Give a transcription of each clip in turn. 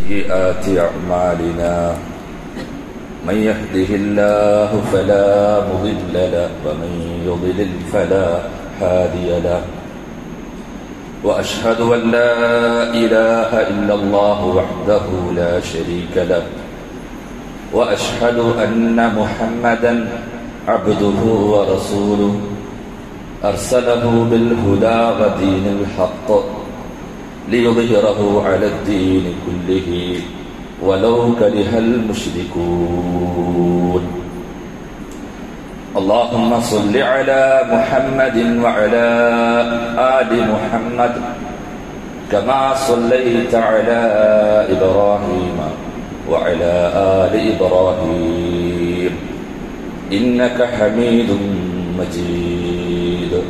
سيئات أعمالنا من يهده الله فلا مضل له ومن يضلل فلا هادي له وأشهد أن لا إله إلا الله وحده لا شريك له وأشهد أن محمدا عبده ورسوله أرسله بالهدى ودين الحق ليظهره على الدين كله ولو كره المشركون اللهم صل على محمد وعلى آل محمد كما صليت على إبراهيم وعلى آل إبراهيم إنك حميد مجيد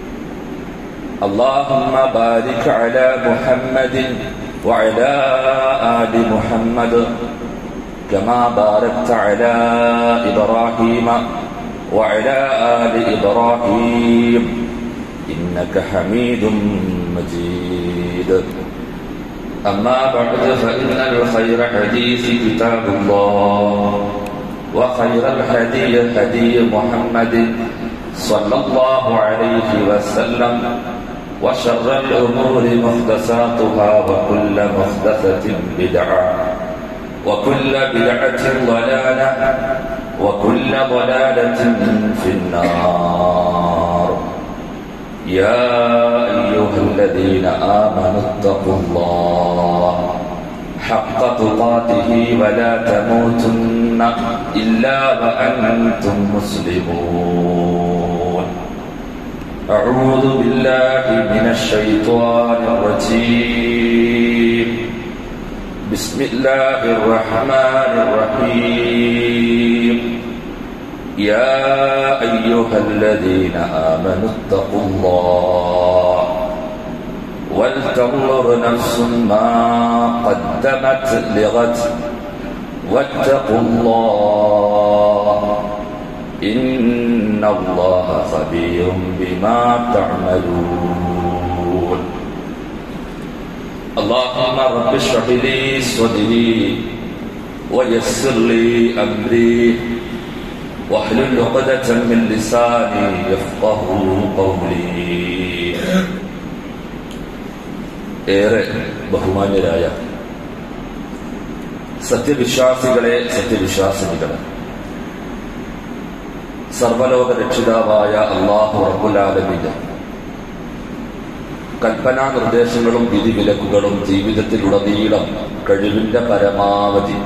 اللهم بارك على محمد وعلى آل محمد كما باركت على إبراهيم وعلى آل إبراهيم إنك حميد مجيد أما بعد فإن الخير حديث كتاب الله وخير الهدي هدي محمد صلى الله عليه وسلم وشر الأمور محدثاتها وكل محدثة بدعة وكل بدعة ضلالة وكل ضلالة في النار يا أيها الذين آمنوا اتقوا الله حق تقاته ولا تموتن إلا وأنتم مسلمون أعوذ بالله من الشيطان الرجيم بسم الله الرحمن الرحيم يا أيها الذين آمنوا اتقوا الله ولتنظر نفس ما قدمت لغد واتقوا الله إن الله خبير بما تعملون اللهم رب اشرح لي صدري ويسر لي أمري واحلل عقدة من لساني يفقه قولي ഏറെ ബഹുമാന്യരായ സത്യവിശ്വാസികളെ സത്യവിശ്വാസിനികളെ സർവലോക രക്ഷിതാവായ അള്ളാഹു റബുലാലമിന്റെ കൽപ്പനാ നിർദ്ദേശങ്ങളും വിധിവിലക്കുകളും ജീവിതത്തിലുടനീളം കഴിവിന്റെ പരമാവധി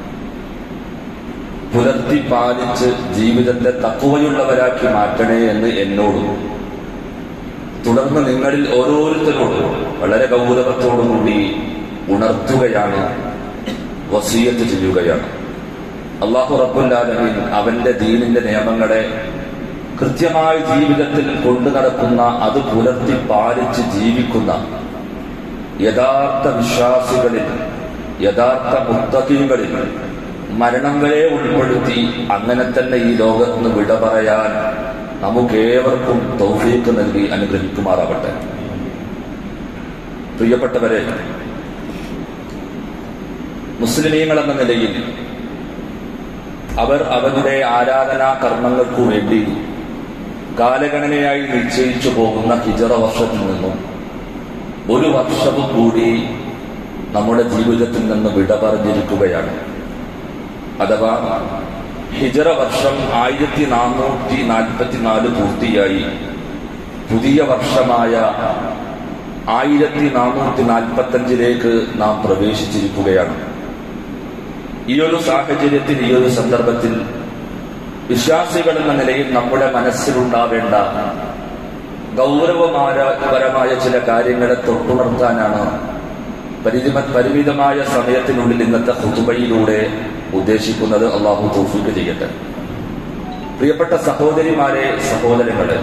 പുലർത്തി പാലിച്ച് ജീവിതത്തെ തക്കുവയുള്ളവരാക്കി മാറ്റണേ എന്ന് എന്നോടും തുടർന്ന് നിങ്ങളിൽ ഓരോരുത്തരോടും വളരെ ഗൗരവത്തോടുകൂടി ഉണർത്തുകയാണ് വസീയത്ത് ചെയ്യുകയാണ് അള്ളാഹു റബ്ബുല്ലാലമീൻ അവന്റെ ദീനിന്റെ നിയമങ്ങളെ കൃത്യമായി ജീവിതത്തിൽ കൊണ്ടു നടക്കുന്ന അത് പുലർത്തി പാലിച്ച് ജീവിക്കുന്ന യഥാർത്ഥ വിശ്വാസികളിൽ യഥാർത്ഥ മുത്തകീകളിൽ മരണം വരെ ഉൾപ്പെടുത്തി അങ്ങനെ തന്നെ ഈ ലോകത്ത് നിന്ന് വിട പറയാൻ നമുക്കേവർക്കും തൗഫീക്ക് നൽകി അനുഗ്രഹിക്കുമാറാവട്ടെ പ്രിയപ്പെട്ടവരെ മുസ്ലിമീങ്ങൾ എന്ന നിലയിൽ അവർ അവരുടെ ആരാധനാ കർമ്മങ്ങൾക്കു വേണ്ടി കാലഗണനയായി നിശ്ചയിച്ചു പോകുന്ന ഹിജറ വർഷത്തിൽ നിന്നും ഒരു വർഷവും കൂടി നമ്മുടെ ജീവിതത്തിൽ നിന്ന് വിട പറഞ്ഞിരിക്കുകയാണ് അഥവാ ഹിജറ വർഷം ആയിരത്തി നാനൂറ്റി നാൽപ്പത്തിനാല് പൂർത്തിയായി പുതിയ വർഷമായ ആയിരത്തി നാനൂറ്റി നാൽപ്പത്തി അഞ്ചിലേക്ക് നാം പ്രവേശിച്ചിരിക്കുകയാണ് ഈ ഒരു സാഹചര്യത്തിൽ ഈ ഒരു സന്ദർഭത്തിൽ വിശ്വാസികൾ എന്ന നിലയിൽ നമ്മുടെ മനസ്സിലുണ്ടാവേണ്ട ഗൗരവപരമായ ചില കാര്യങ്ങളെ തൊട്ടുണർത്താനാണ് പരിമിത പരിമിതമായ സമയത്തിനുള്ളിൽ ഇന്നത്തെ ഹുതുബയിലൂടെ ഉദ്ദേശിക്കുന്നത് അള്ളാഹു തോഫിക്ക് ചെയ്യട്ടെ പ്രിയപ്പെട്ട സഹോദരിമാരെ സഹോദരങ്ങളെ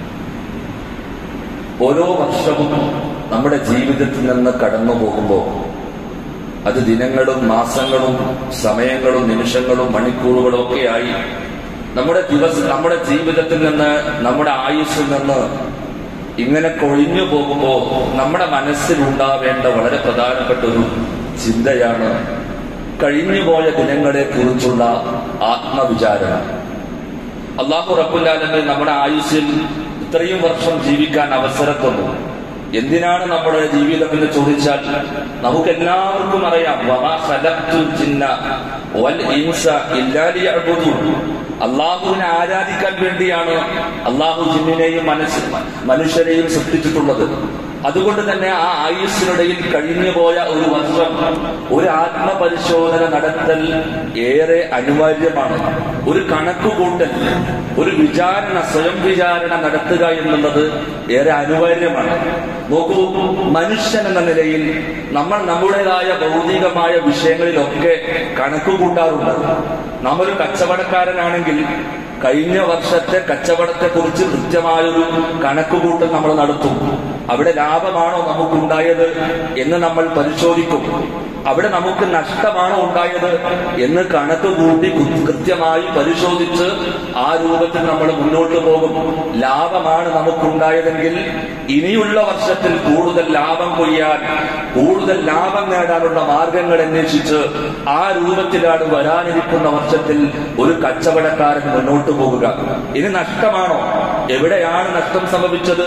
ഓരോ വർഷവും നമ്മുടെ ജീവിതത്തിൽ നിന്ന് കടന്നു പോകുമ്പോൾ അത് ദിനങ്ങളും മാസങ്ങളും സമയങ്ങളും നിമിഷങ്ങളും മണിക്കൂറുകളും ഒക്കെയായി നമ്മുടെ ദിവസം നമ്മുടെ ജീവിതത്തിൽ നിന്ന് നമ്മുടെ ആയുസ്സിൽ നിന്ന് ഇങ്ങനെ കൊഴിഞ്ഞു പോകുമ്പോൾ നമ്മുടെ മനസ്സിലുണ്ടാവേണ്ട വളരെ പ്രധാനപ്പെട്ട ഒരു ചിന്തയാണ് കഴിഞ്ഞുപോയ ദിനങ്ങളെ കുറിച്ചുള്ള ആത്മവിചാരം അള്ളാഹു റബുല്ലാലമെ നമ്മുടെ ആയുസ്സിൽ ഇത്രയും വർഷം ജീവിക്കാൻ അവസരം തന്നു എന്തിനാണ് നമ്മുടെ ജീവിതം എന്ന് ചോദിച്ചാൽ നമുക്ക് എല്ലാവർക്കും അറിയാം വമാ ഖലഖ്തുൽ ജിന്ന വൽ ഇൻസ ഇല്ലാ ലിയഅ്ബുദൂൻ അള്ളാഹുവിനെ ആരാധിക്കാൻ വേണ്ടിയാണ് അള്ളാഹു ജിന്നിനെയും മനസ്സ് മനുഷ്യരെയും സൃഷ്ടിച്ചിട്ടുള്ളത് അതുകൊണ്ട് തന്നെ ആ ആയുസ്സിനിടയിൽ കഴിഞ്ഞുപോയ ഒരു വർഷം ഒരു ആത്മപരിശോധന നടത്തൽ ഏറെ അനിവാര്യമാണ് ഒരു കണക്കുകൂട്ടൽ ഒരു വിചാരണ സ്വയം വിചാരണ നടത്തുക എന്നുള്ളത് ഏറെ അനിവാര്യമാണ് നോക്കൂ മനുഷ്യൻ എന്ന നിലയിൽ നമ്മൾ നമ്മുടേതായ ഭൗതികമായ വിഷയങ്ങളിലൊക്കെ കണക്കുകൂട്ടാറുണ്ട് നമ്മൊരു കച്ചവടക്കാരനാണെങ്കിൽ കഴിഞ്ഞ വർഷത്തെ കച്ചവടത്തെ കുറിച്ച് കൃത്യമായൊരു കണക്കുകൂട്ടൽ നമ്മൾ നടത്തും അവിടെ ലാഭമാണോ നമുക്കുണ്ടായത് എന്ന് നമ്മൾ പരിശോധിക്കും അവിടെ നമുക്ക് നഷ്ടമാണോ ഉണ്ടായത് എന്ന് കണക്ക് കൂട്ടി കൃത്യമായി പരിശോധിച്ച് ആ രൂപത്തിൽ നമ്മൾ മുന്നോട്ട് പോകും ലാഭമാണ് നമുക്കുണ്ടായതെങ്കിൽ ഇനിയുള്ള വർഷത്തിൽ കൂടുതൽ ലാഭം കൊയ്യാൻ കൂടുതൽ ലാഭം നേടാനുള്ള മാർഗങ്ങൾ അന്വേഷിച്ച് ആ രൂപത്തിലാണ് വരാനിരിക്കുന്ന വർഷത്തിൽ ഒരു കച്ചവടക്കാരൻ മുന്നോട്ട് പോകുക ഇനി നഷ്ടമാണോ എവിടെയാണ് നഷ്ടം സംഭവിച്ചത്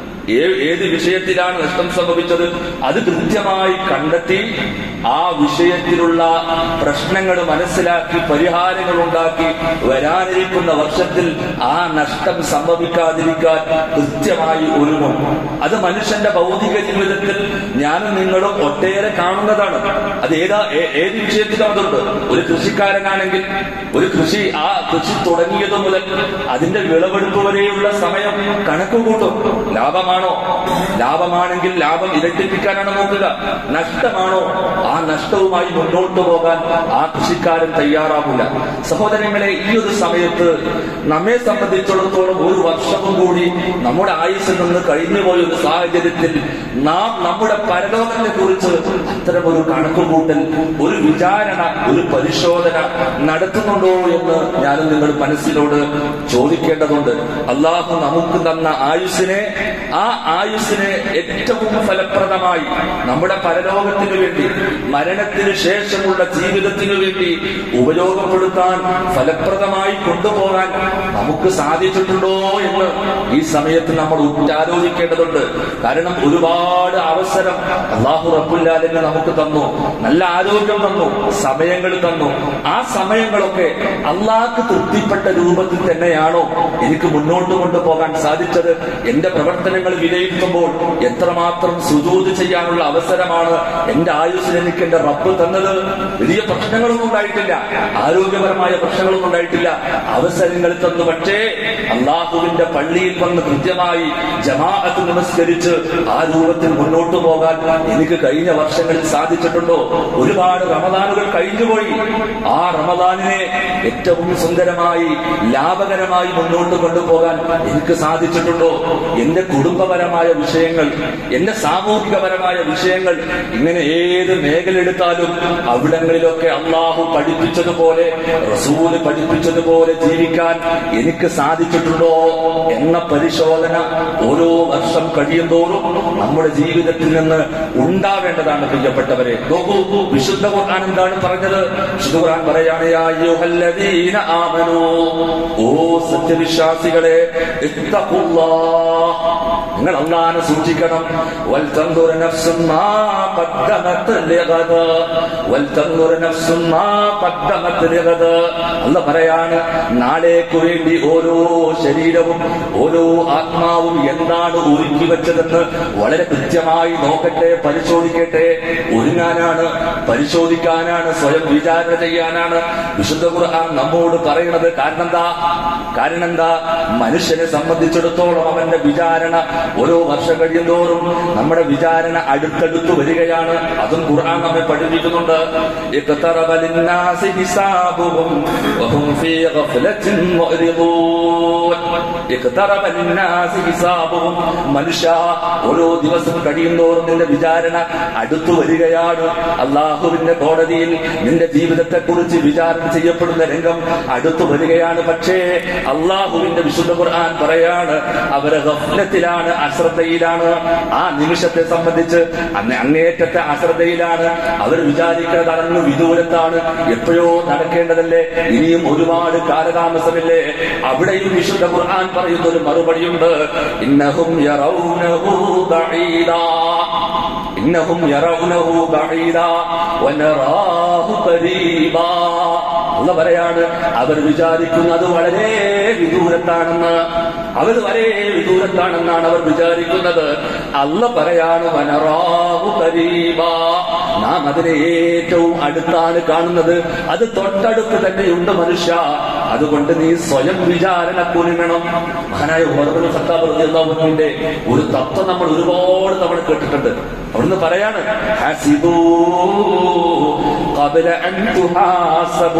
ഏത് വിഷയത്തിലാണ് നഷ്ടം സംഭവിച്ചത് അത് കൃത്യമായി കണ്ടെത്തി ആ വിഷയത്തിലുള്ള പ്രശ്നങ്ങൾ മനസ്സിലാക്കി പരിഹാരങ്ങൾ ഉണ്ടാക്കി വരാനിരിക്കുന്ന വർഷത്തിൽ ആ നഷ്ടം സംഭവിക്കാതിരിക്കാൻ കൃത്യമായി ഒരുങ്ങും അത് മനുഷ്യന്റെ ഭൗതിക ജീവിതത്തിൽ ഞാനും നിങ്ങളും ഒട്ടേറെ കാണുന്നതാണ് അത് ഏതാ ഏത് വിഷയത്തിലും അതുണ്ട് ഒരു കൃഷിക്കാരനാണെങ്കിൽ ഒരു കൃഷി ആ കൃഷി തുടങ്ങിയത് മുതൽ അതിന്റെ വിളവെടുപ്പ് വരെയുള്ള സമയം കണക്ക് കൂട്ടും ലാഭമാണോ ലാഭമാണെങ്കിൽ ലാഭം ഇരട്ടിപ്പിക്കാനാണ് നോക്കുക നഷ്ടമാണോ ആ നഷ്ടവുമായി മുന്നോട്ട് പോകാൻ ആ കൃഷിക്കാരൻ തയ്യാറാവില്ല സഹോദരങ്ങളെ ഈ ഒരു സമയത്ത് നമ്മെ സംബന്ധിച്ചിടത്തോളം ഒരു വർഷവും കൂടി നമ്മുടെ ആയുസ്സിൽ നിന്ന് കഴിഞ്ഞുപോയ ഒരു സാഹചര്യത്തിൽ നാം നമ്മുടെ പരലോകത്തെ കുറിച്ച് അത്തരമൊരു കണക്കുകൂട്ടൽ ഒരു വിചാരണ ഒരു പരിശോധന നടത്തുന്നുണ്ടോ എന്ന് ഞാനും നിങ്ങൾ മനസ്സിനോട് ചോദിക്കേണ്ടതുണ്ട് അള്ളാഹു നമുക്ക് തന്ന ആയുസ്സിനെ ആ ആയുസ്സിനെ ഏറ്റവും ഫലപ്രദമായി നമ്മുടെ പരലോകത്തിന് വേണ്ടി മരണത്തിന് ശേഷമുള്ള ജീവിതത്തിന് വേണ്ടി ഉപയോഗപ്പെടുത്താൻ ഫലപ്രദമായി കൊണ്ടുപോകാൻ നമുക്ക് സാധിച്ചിട്ടുണ്ടോ എന്ന് ഈ സമയത്ത് നമ്മൾ ഉറ്റാലോചിക്കേണ്ടതുണ്ട് കാരണം ഒരുപാട് അവസരം അള്ളാഹു റബ്ബുല്ലാലിനെ നമുക്ക് തന്നു നല്ല ആരോഗ്യം തന്നു സമയങ്ങൾ തന്നു ആ സമയങ്ങളൊക്കെ അള്ളാഹ്ക്ക് തൃപ്തിപ്പെട്ട രൂപത്തിൽ തന്നെയാണോ എനിക്ക് മുന്നോട്ട് കൊണ്ടുപോകാൻ സാധിച്ചത് എന്റെ പ്രവർത്തനങ്ങൾ വിലയിരുത്തുമ്പോൾ എത്രമാത്രം സുജൂത് ചെയ്യാനുള്ള അവസരമാണ് എന്റെ ആയുസ്സിൽ എനിക്ക് എന്റെ റബ്ബ് തന്നത് വലിയ പ്രശ്നങ്ങളൊന്നും ഉണ്ടായിട്ടില്ല ആരോഗ്യപരമായ പ്രശ്നങ്ങളൊന്നും ഉണ്ടായിട്ടില്ല അവസരങ്ങൾ തന്നു പക്ഷേ അള്ളാഹുവിന്റെ പള്ളിയിൽ വന്ന് കൃത്യമായി ജമാഅത്ത് നമസ്കരിച്ച് ആ രൂപത്തിൽ മുന്നോട്ട് പോകാൻ എനിക്ക് കഴിഞ്ഞ വർഷങ്ങളിൽ സാധിച്ചിട്ടുണ്ടോ ഒരുപാട് റമദാനുകൾ കഴിഞ്ഞുപോയി ആ റമദാനിനെ ഏറ്റവും സുന്ദരമായി ലാഭകരമായി മുന്നോട്ട് കൊണ്ടുപോകാൻ എനിക്ക് സാധിച്ചിട്ടുണ്ടോ എന്റെ കുടുംബപരമായ വിഷയങ്ങൾ എന്റെ സാമൂഹികപരമായ വിഷയങ്ങൾ ഇങ്ങനെ ഏത് മേഖല എടുത്താലും അവിടങ്ങളിലൊക്കെ അള്ളാഹു പഠിപ്പിച്ചതുപോലെ റസൂല് പഠിപ്പിച്ചതുപോലെ ജീവിക്കാൻ എനിക്ക് സാധിച്ചിട്ടുണ്ടോ എന്ന പരിശോധന ഓരോ വർഷം കഴിയുന്തോറും നമ്മുടെ ജീവിതത്തിൽ നിന്ന് ഉണ്ടാവേണ്ടതാണ് പ്രിയപ്പെട്ടവരെ നോക്കൂ വിശുദ്ധ ഖുർആൻ എന്താണ് പറഞ്ഞത് വിശുദ്ധ ഖുർആൻ പറയാണ് യാ അയ്യുഹല്ലദീന ആമനൂ ഓ സത്യവിശ്വാസികളെ ഇത്തഖുല്ലാഹ് നിങ്ങൾ അള്ളാനെ സൂക്ഷിക്കണം വൽതൻദുർ നഫ്സും മാ ഖദ്ദമത് ലിഗദ വൽതൻദുർ നഫ്സും മാ ഖദ്ദമത് ലിഗദ അല്ല പറയാണ് നാളേക്ക് വേണ്ടി ഓരോ ശരീരവും ഓരോ ആത്മാവും എന്താണ് ഒരുക്കി വെച്ചതെന്ന് വളരെ കൃത്യമായി നോക്കട്ടെ പരിശോധിക്കട്ടെ ഒരുങ്ങാനാണ് പരിശോധിക്കാനാണ് സ്വയം വിചാരണ ചെയ്യാനാണ് വിശുദ്ധ ഖുർആൻ നമ്മോട് പറയുന്നത് കാരണം എന്താ കാരണം എന്താ മനുഷ്യനെ സംബന്ധിച്ചിടത്തോളം അവന്റെ വിചാരണ ഓരോ വർഷം കഴിയുന്തോറും നമ്മുടെ വിചാരണ അടുത്തടുത്ത് വരികയാണ് അതും ഖുർആൻ നമ്മെ പഠിപ്പിക്കുന്നുണ്ട് اقترب للناس حسابهم وهم في غفلة معرضون اقترب للناس حسابهم മനുഷ്യ ഓരോ ദിവസം കഴിയുന്തോറും നിന്റെ വിചാരണ അടുത്തു വരികയാണ് അള്ളാഹുവിന്റെ കോടതിയിൽ നിന്റെ ജീവിതത്തെ കുറിച്ച് വിചാരണ ചെയ്യപ്പെടുന്ന രംഗം അടുത്തു വരികയാണ് പക്ഷേ അള്ളാഹുവിന്റെ വിശുദ്ധ ഖുർആൻ പറയാണ് അവരെ ഗഫ്ലത്തിലാണ് അശ്രദ്ധയിലാണ് ആ നിമിഷത്തെ സംബന്ധിച്ച് അന്ന് അങ്ങേറ്റത്തെ അശ്രദ്ധയിലാണ് അവർ വിചാരിക്കുന്നത് അങ്ങ് വിദൂരത്താണ് എപ്പോഴോ നടക്കേണ്ടതല്ലേ ഇനിയും ഒരുപാട് കാലതാമസമില്ലേ അവിടെയും വിശുദ്ധ ഖുർആൻ പറയുന്ന ഒരു മറുപടിയുണ്ട് ഇന്നഹും യറൗനഹു ബഈദാ ഇന്നഹും യറൗനഹു ബഈദാ വനറാഹു ഖരീബാ അല്ല പറയാണ് അവർ വിചാരിക്കുന്നത് വളരെ വിദൂരത്താണെന്ന് അവർ വളരെ വിദൂരത്താണെന്നാണ് അവർ വിചാരിക്കുന്നത് അല്ല പറയാണ് വനറാഹു ഖരീബാ നാം അതിനെ ഏറ്റവും അടുത്താണ് കാണുന്നത് അത് തൊട്ടടുത്ത് തന്നെയുണ്ട് മനുഷ്യ അതുകൊണ്ട് നീ സ്വയം വിചാരണ കുലുങ്ങണം മഹാനായ ഉമർബുൽ ഖത്താബ് റളിയല്ലാഹു അൻഹുവിന്റെ ഒരു തത്വം നമ്മൾ ഒരുപാട് തവണ കേട്ടിട്ടുണ്ട് അവിടുന്ന് പറയാണ് ഹസിബൂ ഖബല അൻ തുഹാസബൂ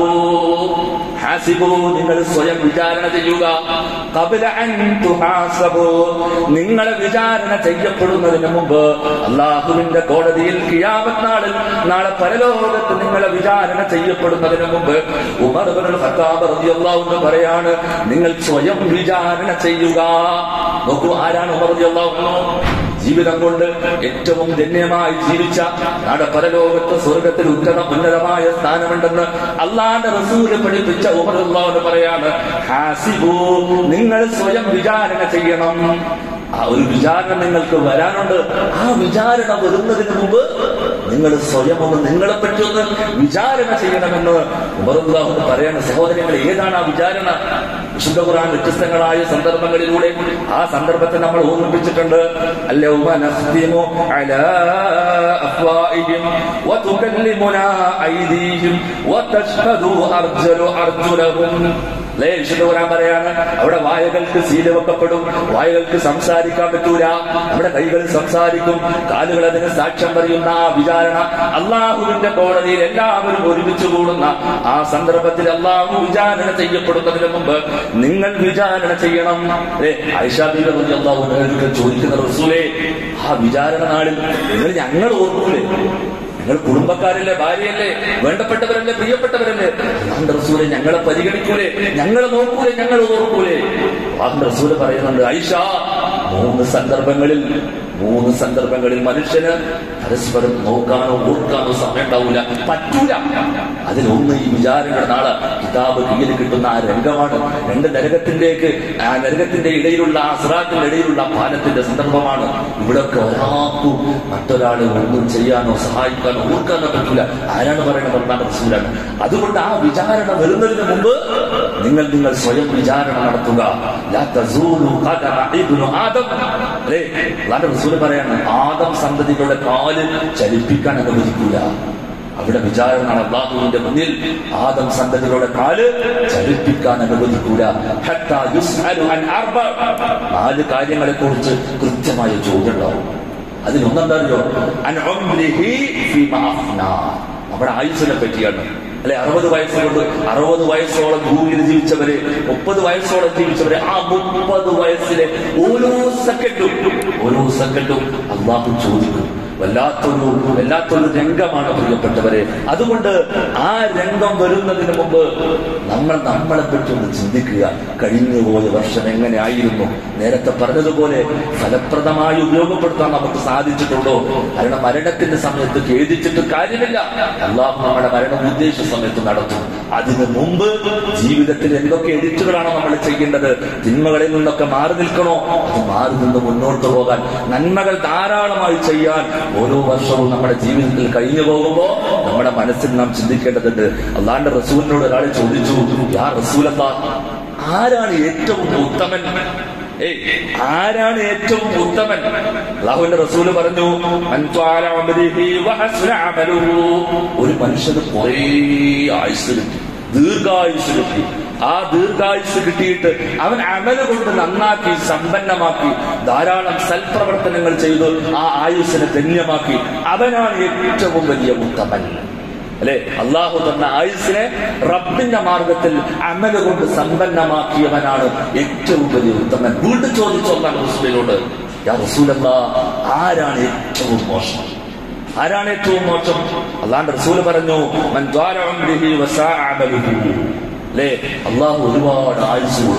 ഹാസിബൂ നിങ്ങൾ സ്വയം വിചാരണ ചെയ്യുക ഖബല അൻ തുഹാസബൂ നിങ്ങളെ വിചാരണ ചെയ്യപ്പെടുന്നതിന് മുമ്പ് അള്ളാഹുവിന്റെ കോടതിയിൽ കിയാമത്ത് നാളിൽ നാളെ പരലോകത്ത് നിങ്ങളെ വിചാരണ ചെയ്യപ്പെടുന്നതിന് മുമ്പ് ഉമർ ഇബ്നുൽ ഖത്താബ് റളിയല്ലാഹു അൻഹു പറയാണ് നിങ്ങൾ സ്വയം വിചാരണ ചെയ്യുക നോക്കൂ ആരാണ് ഉമർ റളിയല്ലാഹു അൻഹു ജീവിതം കൊണ്ട് ഏറ്റവും ധന്യമായി ജീവിച്ച നാടെ പരലോകത്ത് സ്വർഗത്തിൽ ഉന്നത ഉന്നതമായ സ്ഥാനമുണ്ടെന്ന് അള്ളാന്റെ റസൂല് പഠിപ്പിച്ച ഉമറുള്ളവന് പറയാണ് ഹാസിബു നിങ്ങൾ സ്വയം വിചാരണ ചെയ്യണം ആ ഒരു വിചാരണ നിങ്ങൾക്ക് വരാനുണ്ട് ആ വിചാരണ വരുന്നതിന് മുമ്പ് നിങ്ങൾ സ്വയം ഒന്ന് നിങ്ങളെ പറ്റി ഒന്ന് വിചാരണ ചെയ്യണമെന്ന് ഉമറുള്ളാഹു പറയാണ് സഹോദരങ്ങൾ ഏതാണ് ആ വിചാരണ വിശുദ്ധ ഖുർആൻ വ്യത്യസ്തങ്ങളായ സന്ദർഭങ്ങളിലൂടെ ആ സന്ദർഭത്തെ നമ്മൾ ഓർമ്മിപ്പിച്ചിട്ടുണ്ട് اليوم نختم على أفواههم وتكلمنا أيديهم وتشهد أرجل أرجلهم അല്ലേ വിശുദ്ധ ഖുർആൻ പറയാണ് അവിടെ വായകൾക്ക് സീല വെക്കപ്പെടും വായകൾക്ക് സംസാരിക്കാൻ പറ്റൂല നമ്മുടെ കൈകൾ സംസാരിക്കും കാലുകൾ അതിന് സാക്ഷ്യം പറയുന്ന ആ വിചാരണ അള്ളാഹുവിന്റെ കോടതിയിൽ എല്ലാവരും ഒരുമിച്ച് കൂടുന്ന ആ സന്ദർഭത്തിൽ അള്ളാഹു വിചാരണ ചെയ്യപ്പെടുന്നതിന് മുമ്പ് നിങ്ങൾ വിചാരണ ചെയ്യണം അല്ലേ ഐഷാബിന്റെ അള്ളാഹു ഒരിക്കൽ ചോദിക്കുന്ന റസൂലേ ആ വിചാരണ നാളിൽ നിങ്ങൾ ഞങ്ങൾ ഓർക്കൂലേ നിങ്ങൾ കുടുംബക്കാരല്ലേ ഭാര്യയല്ലേ വേണ്ടപ്പെട്ടവരല്ലേ പ്രിയപ്പെട്ടവരല്ലേ അള്ളാഹുന്റെ റസൂലെ ഞങ്ങളെ പരിഗണിക്കൂലേ ഞങ്ങളെ നോക്കൂലേ ഞങ്ങൾ ഓർക്കൂലേ അള്ളാഹുന്റെ റസൂല് പറയുന്നുണ്ട് ഐഷ മൂന്ന് സന്ദർഭങ്ങളിൽ മൂന്ന് സന്ദർഭങ്ങളിൽ മനുഷ്യന് പരസ്പരം നോക്കാനോ ഓർക്കാനോ സമയം ഉണ്ടാവൂല പറ്റൂല അതിലൊന്ന് ഈ വിചാരങ്ങളുടെ നാളെ കിതാബ് കയ്യിൽ കിട്ടുന്ന ആ രംഗമാണ് രണ്ട് നരകത്തിന്റേക്ക് ആ നരകത്തിന്റെ ഇടയിലുള്ള ആ സിറാത്തിന്റെ ഇടയിലുള്ള ആ പാലത്തിന്റെ സന്ദർഭമാണ് ഇവിടൊക്കെ ഒരാൾക്കും മറ്റൊരാളെ ഒന്നും ചെയ്യാനോ സഹായിക്കാനോ ഓർക്കാനോ പറ്റൂല ആരാണ് പറയുന്നത് ഒന്നാം റസൂലാണ് അതുകൊണ്ട് ആ വിചാരണ വരുന്നതിന് മുമ്പ് നിങ്ങൾ നിങ്ങൾ സ്വയം വിചാരണ നടത്തുക ലാ തസൂലു ഖദറ ഇബ്നു ആദം അല്ലേ അല്ലാഹുവിന്റെ റസൂൽ പറയാണ് ആദം സന്തതികളുടെ കാല് ചലിപ്പിക്കാൻ അനുവദിക്കൂല അവിടെ വിചാരണ അള്ളാഹുവിന്റെ മുന്നിൽ ആദം സന്തതികളുടെ കാല് ചലിപ്പിക്കാൻ അനുവദിക്കൂല ഹത്താ യുസ്അലു അൻ അർബ നാല് കാര്യങ്ങളെ കുറിച്ച് കൃത്യമായ ചോദ്യം ഉണ്ടാവും അതിലൊന്നെന്താ അറിയോ അൻ ഉംരിഹി ഫീമാ അഫ്നാ നമ്മുടെ ആയുസിനെ പറ്റിയാണ് അല്ലെ അറുപത് വയസ്സുകൊണ്ട് അറുപത് വയസ്സോളം ഭൂമിയിൽ ജീവിച്ചവരെ മുപ്പത് വയസ്സോളം ജീവിച്ചവരെ ആ മുപ്പത് വയസ്സിലെ ഓരോ സെക്കൻഡും ഓരോ സെക്കൻഡും അള്ളാഹു ചോദിക്കും വല്ലാത്തൊരു വല്ലാത്തൊരു രംഗമാണ് പ്രിയപ്പെട്ടവരെ അതുകൊണ്ട് ആ രംഗം വരുന്നതിന് മുമ്പ് നമ്മൾ നമ്മളെ പറ്റി ഒന്ന് ചിന്തിക്കുക കഴിഞ്ഞു പോയ വർഷം എങ്ങനെ ആയിരുന്നു നേരത്തെ പറഞ്ഞതുപോലെ ഫലപ്രദമായി ഉപയോഗപ്പെടുത്താൻ നമുക്ക് സാധിച്ചിട്ടുണ്ടോ കാരണം മരണത്തിന്റെ സമയത്ത് ഖേദിച്ചിട്ട് കാര്യമില്ല അള്ളാഹു നമ്മുടെ മരണം ഉദ്ദേശിച്ച സമയത്ത് നടത്തും അതിനു മുമ്പ് ജീവിതത്തിൽ എന്തൊക്കെ എഡിറ്റുകളാണോ നമ്മൾ ചെയ്യേണ്ടത് തിന്മകളിൽ നിന്നൊക്കെ മാറി നിൽക്കണോ അത് മാറി നിന്ന് മുന്നോട്ട് പോകാൻ നന്മകൾ ധാരാളമായി ചെയ്യാൻ ഓരോ വർഷവും നമ്മുടെ ജീവിതത്തിൽ കഴിഞ്ഞു പോകുമ്പോ നമ്മുടെ മനസ്സിൽ നാം ചിന്തിക്കേണ്ടതുണ്ട് അള്ളാന്റെ റസൂലിനോട് ഒരാൾ ചോദിച്ചു യാ റസൂലല്ല ആരാണ് ഏറ്റവും ഉത്തമൻ ഏയ് ആരാണ് ഏറ്റവും ഉത്തമൻ അള്ളാഹുവിന്റെ റസൂല് പറഞ്ഞു "മൻ ത്വാല ഉംരിഹി വഹസ്ന അമലുഹു." ഒരു മനുഷ്യന് കുറേ ആയുസ് കിട്ടി ദീർഘായുസ് കിട്ടി ആ ദീർഘായുസ് കിട്ടിയിട്ട് അവൻ അമല് കൊണ്ട് നന്നാക്കി സമ്പന്നമാക്കി ധാരാളം സൽപ്രവർത്തനങ്ങൾ ചെയ്തു ആ ആയുസ്സിനെ ധന്യമാക്കി അവനാണ് ഏറ്റവും വലിയ ഉത്തമൻ അല്ലെ അള്ളാഹു തന്ന ആയുസിനെ റബ്ബിന്റെ മാർഗത്തിൽ അമല് കൊണ്ട് സമ്പന്നമാക്കിയവനാണ് ഏറ്റവും വലിയ ഉത്തമൻ വീണ്ടും ചോദിച്ചു ഒന്നാണ് റസൂലിനോട് യാ റസൂലല്ലാ ആരാണ് ഏറ്റവും മോശം ആരാണ് ഏറ്റവും മോശം അള്ളാന്റെ റസൂല് പറഞ്ഞു "മൻ ത്വാല ഉംരിഹി വസാഅ അമലുഹു." അല്ലേ അള്ളാഹു ഒരുപാട് ആയുസ് കൊടുത്തു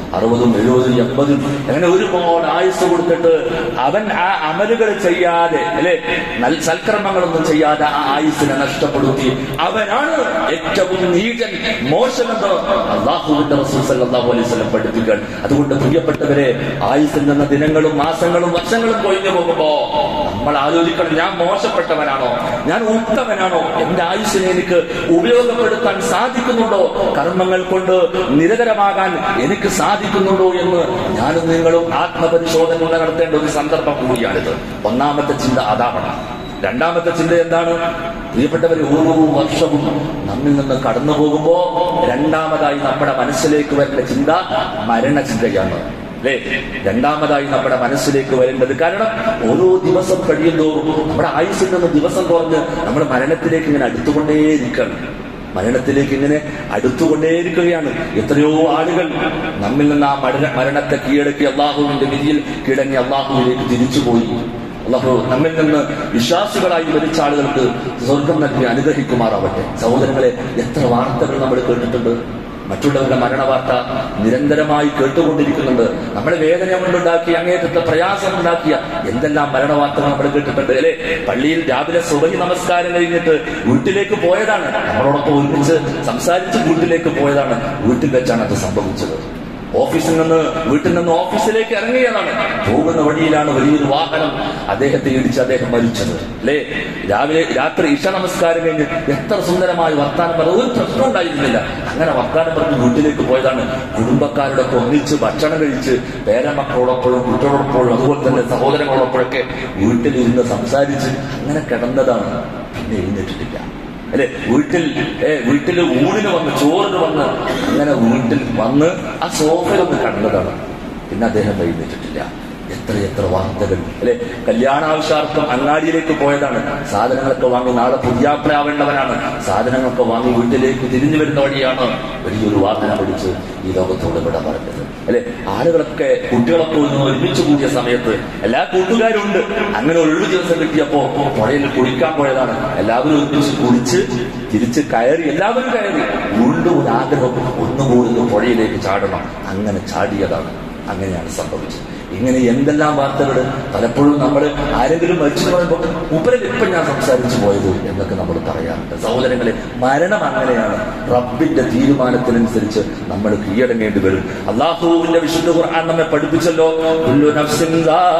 അറുപതും എഴുപതും എൺപതും അങ്ങനെ ഒരുപാട് ആയുസ് കൊടുത്തിട്ട് അവൻ ആ അമലുകൾ ചെയ്യാതെ അല്ലെ നൽ സൽക്കർമ്മങ്ങളൊന്നും ചെയ്യാതെ ആ ആയുസിനെ നഷ്ടപ്പെടുത്തി അവനാണ് ഏറ്റവും നീചൻ മോശമെന്ന് അള്ളാഹുവിന്റെ റസൂൽ സല്ലല്ലാഹു അലൈഹി വസല്ലം പഠിപ്പിക്കാൻ അതുകൊണ്ട് പ്രിയപ്പെട്ടവരെ ആയുസിൽ നിന്ന് ദിനങ്ങളും മാസങ്ങളും വർഷങ്ങളും കൊഴിഞ്ഞു പോകുമ്പോ നമ്മൾ ആലോചിക്കണം ഞാൻ മോശപ്പെട്ടവനാണോ ഞാൻ ഉത്തമനാണോ എന്റെ ആയുസ്സിനെ എനിക്ക് ഉപയോഗപ്പെടുത്താൻ സാധിക്കുന്നുണ്ടോ കർമ്മങ്ങൾ കൊണ്ട് നിരതരമാകാൻ എനിക്ക് സാധിക്കുന്നുണ്ടോ എന്ന് ഞാനും നിങ്ങളും ആത്മപരിശോധന നടത്തേണ്ട ഒരു സന്ദർഭം കൂടിയാണിത് ഒന്നാമത്തെ ചിന്ത അതാവണം രണ്ടാമത്തെ ചിന്ത എന്താണ് പ്രിയപ്പെട്ടവർ ഓരോ വർഷവും നമ്മിൽ നിന്ന് കടന്നു പോകുമ്പോ രണ്ടാമതായി നമ്മുടെ മനസ്സിലേക്ക് വരുന്ന ചിന്ത മരണചിന്തയാണ് അല്ലേ രണ്ടാമതായി നമ്മുടെ മനസ്സിലേക്ക് വരേണ്ടത് കാരണം ഓരോ ദിവസം കഴിയുന്തോറും നമ്മുടെ ആയുസ്സിൽ നിന്ന് ദിവസം കുറഞ്ഞ് നമ്മൾ മരണത്തിലേക്ക് ഇങ്ങനെ അടുത്തുകൊണ്ടേയിരിക്കണം മരണത്തിലേക്ക് ഇങ്ങനെ അടുത്തുകൊണ്ടേയിരിക്കുകയാണ് എത്രയോ ആളുകൾ നമ്മിൽ നിന്ന് ആ മരണ മരണത്തെ കീഴടക്കി അള്ളാഹുവിന്റെ വിധിയിൽ കീഴടങ്ങി അള്ളാഹുവിലേക്ക് തിരിച്ചുപോയി അള്ളാഹു നമ്മിൽ നിന്ന് വിശ്വാസികളായി മരിച്ച ആളുകൾക്ക് സ്വർഗം നൽകി അനുഗ്രഹിക്കുമാറാവട്ടെ സഹോദരങ്ങളെ എത്ര വാർത്തകൾ നമ്മൾ കേട്ടിട്ടുണ്ട് മറ്റുള്ളവരുടെ മരണവാർത്ത നിരന്തരമായി കേട്ടുകൊണ്ടിരിക്കുന്നുണ്ട് നമ്മളെ വേദന കൊണ്ടുണ്ടാക്കിയ അങ്ങേറ്റത്തെ പ്രയാസം ഉണ്ടാക്കിയ എന്തെല്ലാം മരണവാർത്തകൾ നമ്മൾ കേട്ടിട്ടുണ്ട് അല്ലെ പള്ളിയിൽ രാവിലെ സുബഹി നമസ്കാരം കഴിഞ്ഞിട്ട് വീട്ടിലേക്ക് പോയതാണ് നമ്മളോടൊപ്പം ഒരുമിച്ച് സംസാരിച്ച് വീട്ടിലേക്ക് പോയതാണ് വീട്ടിൽ വെച്ചാണ് അത് സംഭവിച്ചത് ഓഫീസിൽ നിന്ന് വീട്ടിൽ നിന്ന് ഓഫീസിലേക്ക് ഇറങ്ങിയതാണ് പോകുന്ന വഴിയിലാണ് വലിയൊരു വാഹനം അദ്ദേഹത്തെ ഇടിച്ച് അദ്ദേഹം മരിച്ചത് അല്ലേ രാവിലെ രാത്രി ഇഷ നമസ്കാരം കഴിഞ്ഞ് എത്ര സുന്ദരമായി വർത്താനം പറഞ്ഞ ഒരു പ്രശ്നം ഉണ്ടായിരുന്നില്ല അങ്ങനെ വർത്താനം പറഞ്ഞ് വീട്ടിലേക്ക് പോയതാണ് കുടുംബക്കാരുടെ ഒപ്പം ഒന്നിച്ച് ഭക്ഷണം കഴിച്ച് പേരമക്കളോടൊപ്പോഴും കുട്ടികളോടൊപ്പോഴും അതുപോലെ തന്നെ സഹോദരങ്ങളോടൊപ്പോഴൊക്കെ വീട്ടിലിരുന്ന് സംസാരിച്ച് അങ്ങനെ കിടന്നതാണ് പിന്നെ എഴുന്നേറ്റിട്ടില്ല അല്ലെ വീട്ടിൽ ഏ വീട്ടിൽ ഊണിന് വന്ന് ചോറിന് വന്ന് അങ്ങനെ വീട്ടിൽ വന്ന് ആ സോഫയിൽ ഒന്ന് കണ്ടതാണ് പിന്നെ അദ്ദേഹം എഴുന്നേറ്റിട്ടില്ല എത്ര എത്ര വാർത്തകൾ അല്ലെ കല്യാണാവശ്യാർത്ഥം അങ്ങാടിയിലേക്ക് പോയതാണ് സാധനങ്ങളൊക്കെ വാങ്ങി നാളെ പുതിയാപ്പിളാവേണ്ടവനാണ് സാധനങ്ങളൊക്കെ വാങ്ങി വീട്ടിലേക്ക് തിരിഞ്ഞു വരുന്ന വഴിയാണ് വലിയൊരു വാർത്ത പിടിച്ച് ഈ ലോകത്തോട് വിട പറഞ്ഞത് അല്ലെ ആളുകളൊക്കെ കുട്ടികളൊക്കെ ഒന്ന് ഒരുമിച്ച് കൂടിയ സമയത്ത് എല്ലാ കൂട്ടുകാരും ഉണ്ട് അങ്ങനെ ഒഴിവ് ദിവസം കിട്ടിയപ്പോ പുഴയിൽ കുളിക്കാൻ പോയതാണ് എല്ലാവരും ഒരുമിച്ച് കുളിച്ച് തിരിച്ച് കയറി എല്ലാവരും കയറി വീണ്ടും ഒരു ആഗ്രഹം ഒന്നുകൂടി ഒന്ന് പുഴയിലേക്ക് ചാടണം അങ്ങനെ ചാടിയതാണ് അങ്ങനെയാണ് സംഭവിച്ചത് ഇങ്ങനെ എന്തെല്ലാം വാർത്തകൾ പലപ്പോഴും നമ്മൾ ആരെങ്കിലും മരിച്ചു പറയുമ്പോൾ ഉപരിൽ ഇപ്പം ഞാൻ സംസാരിച്ചു പോയത് എന്നൊക്കെ നമ്മൾ പറയാറുണ്ട് സഹോദരങ്ങളെ മരണം അങ്ങനെയാണ് റബ്ബിന്റെ തീരുമാനത്തിനനുസരിച്ച് നമ്മൾ കീഴടങ്ങേണ്ടി വരും അള്ളാഹുവിന്റെ വിശുദ്ധ ഖുർആൻ നമ്മെ പഠിപ്പിച്ചല്ലോ കുല്ലു നഫ്സിൻ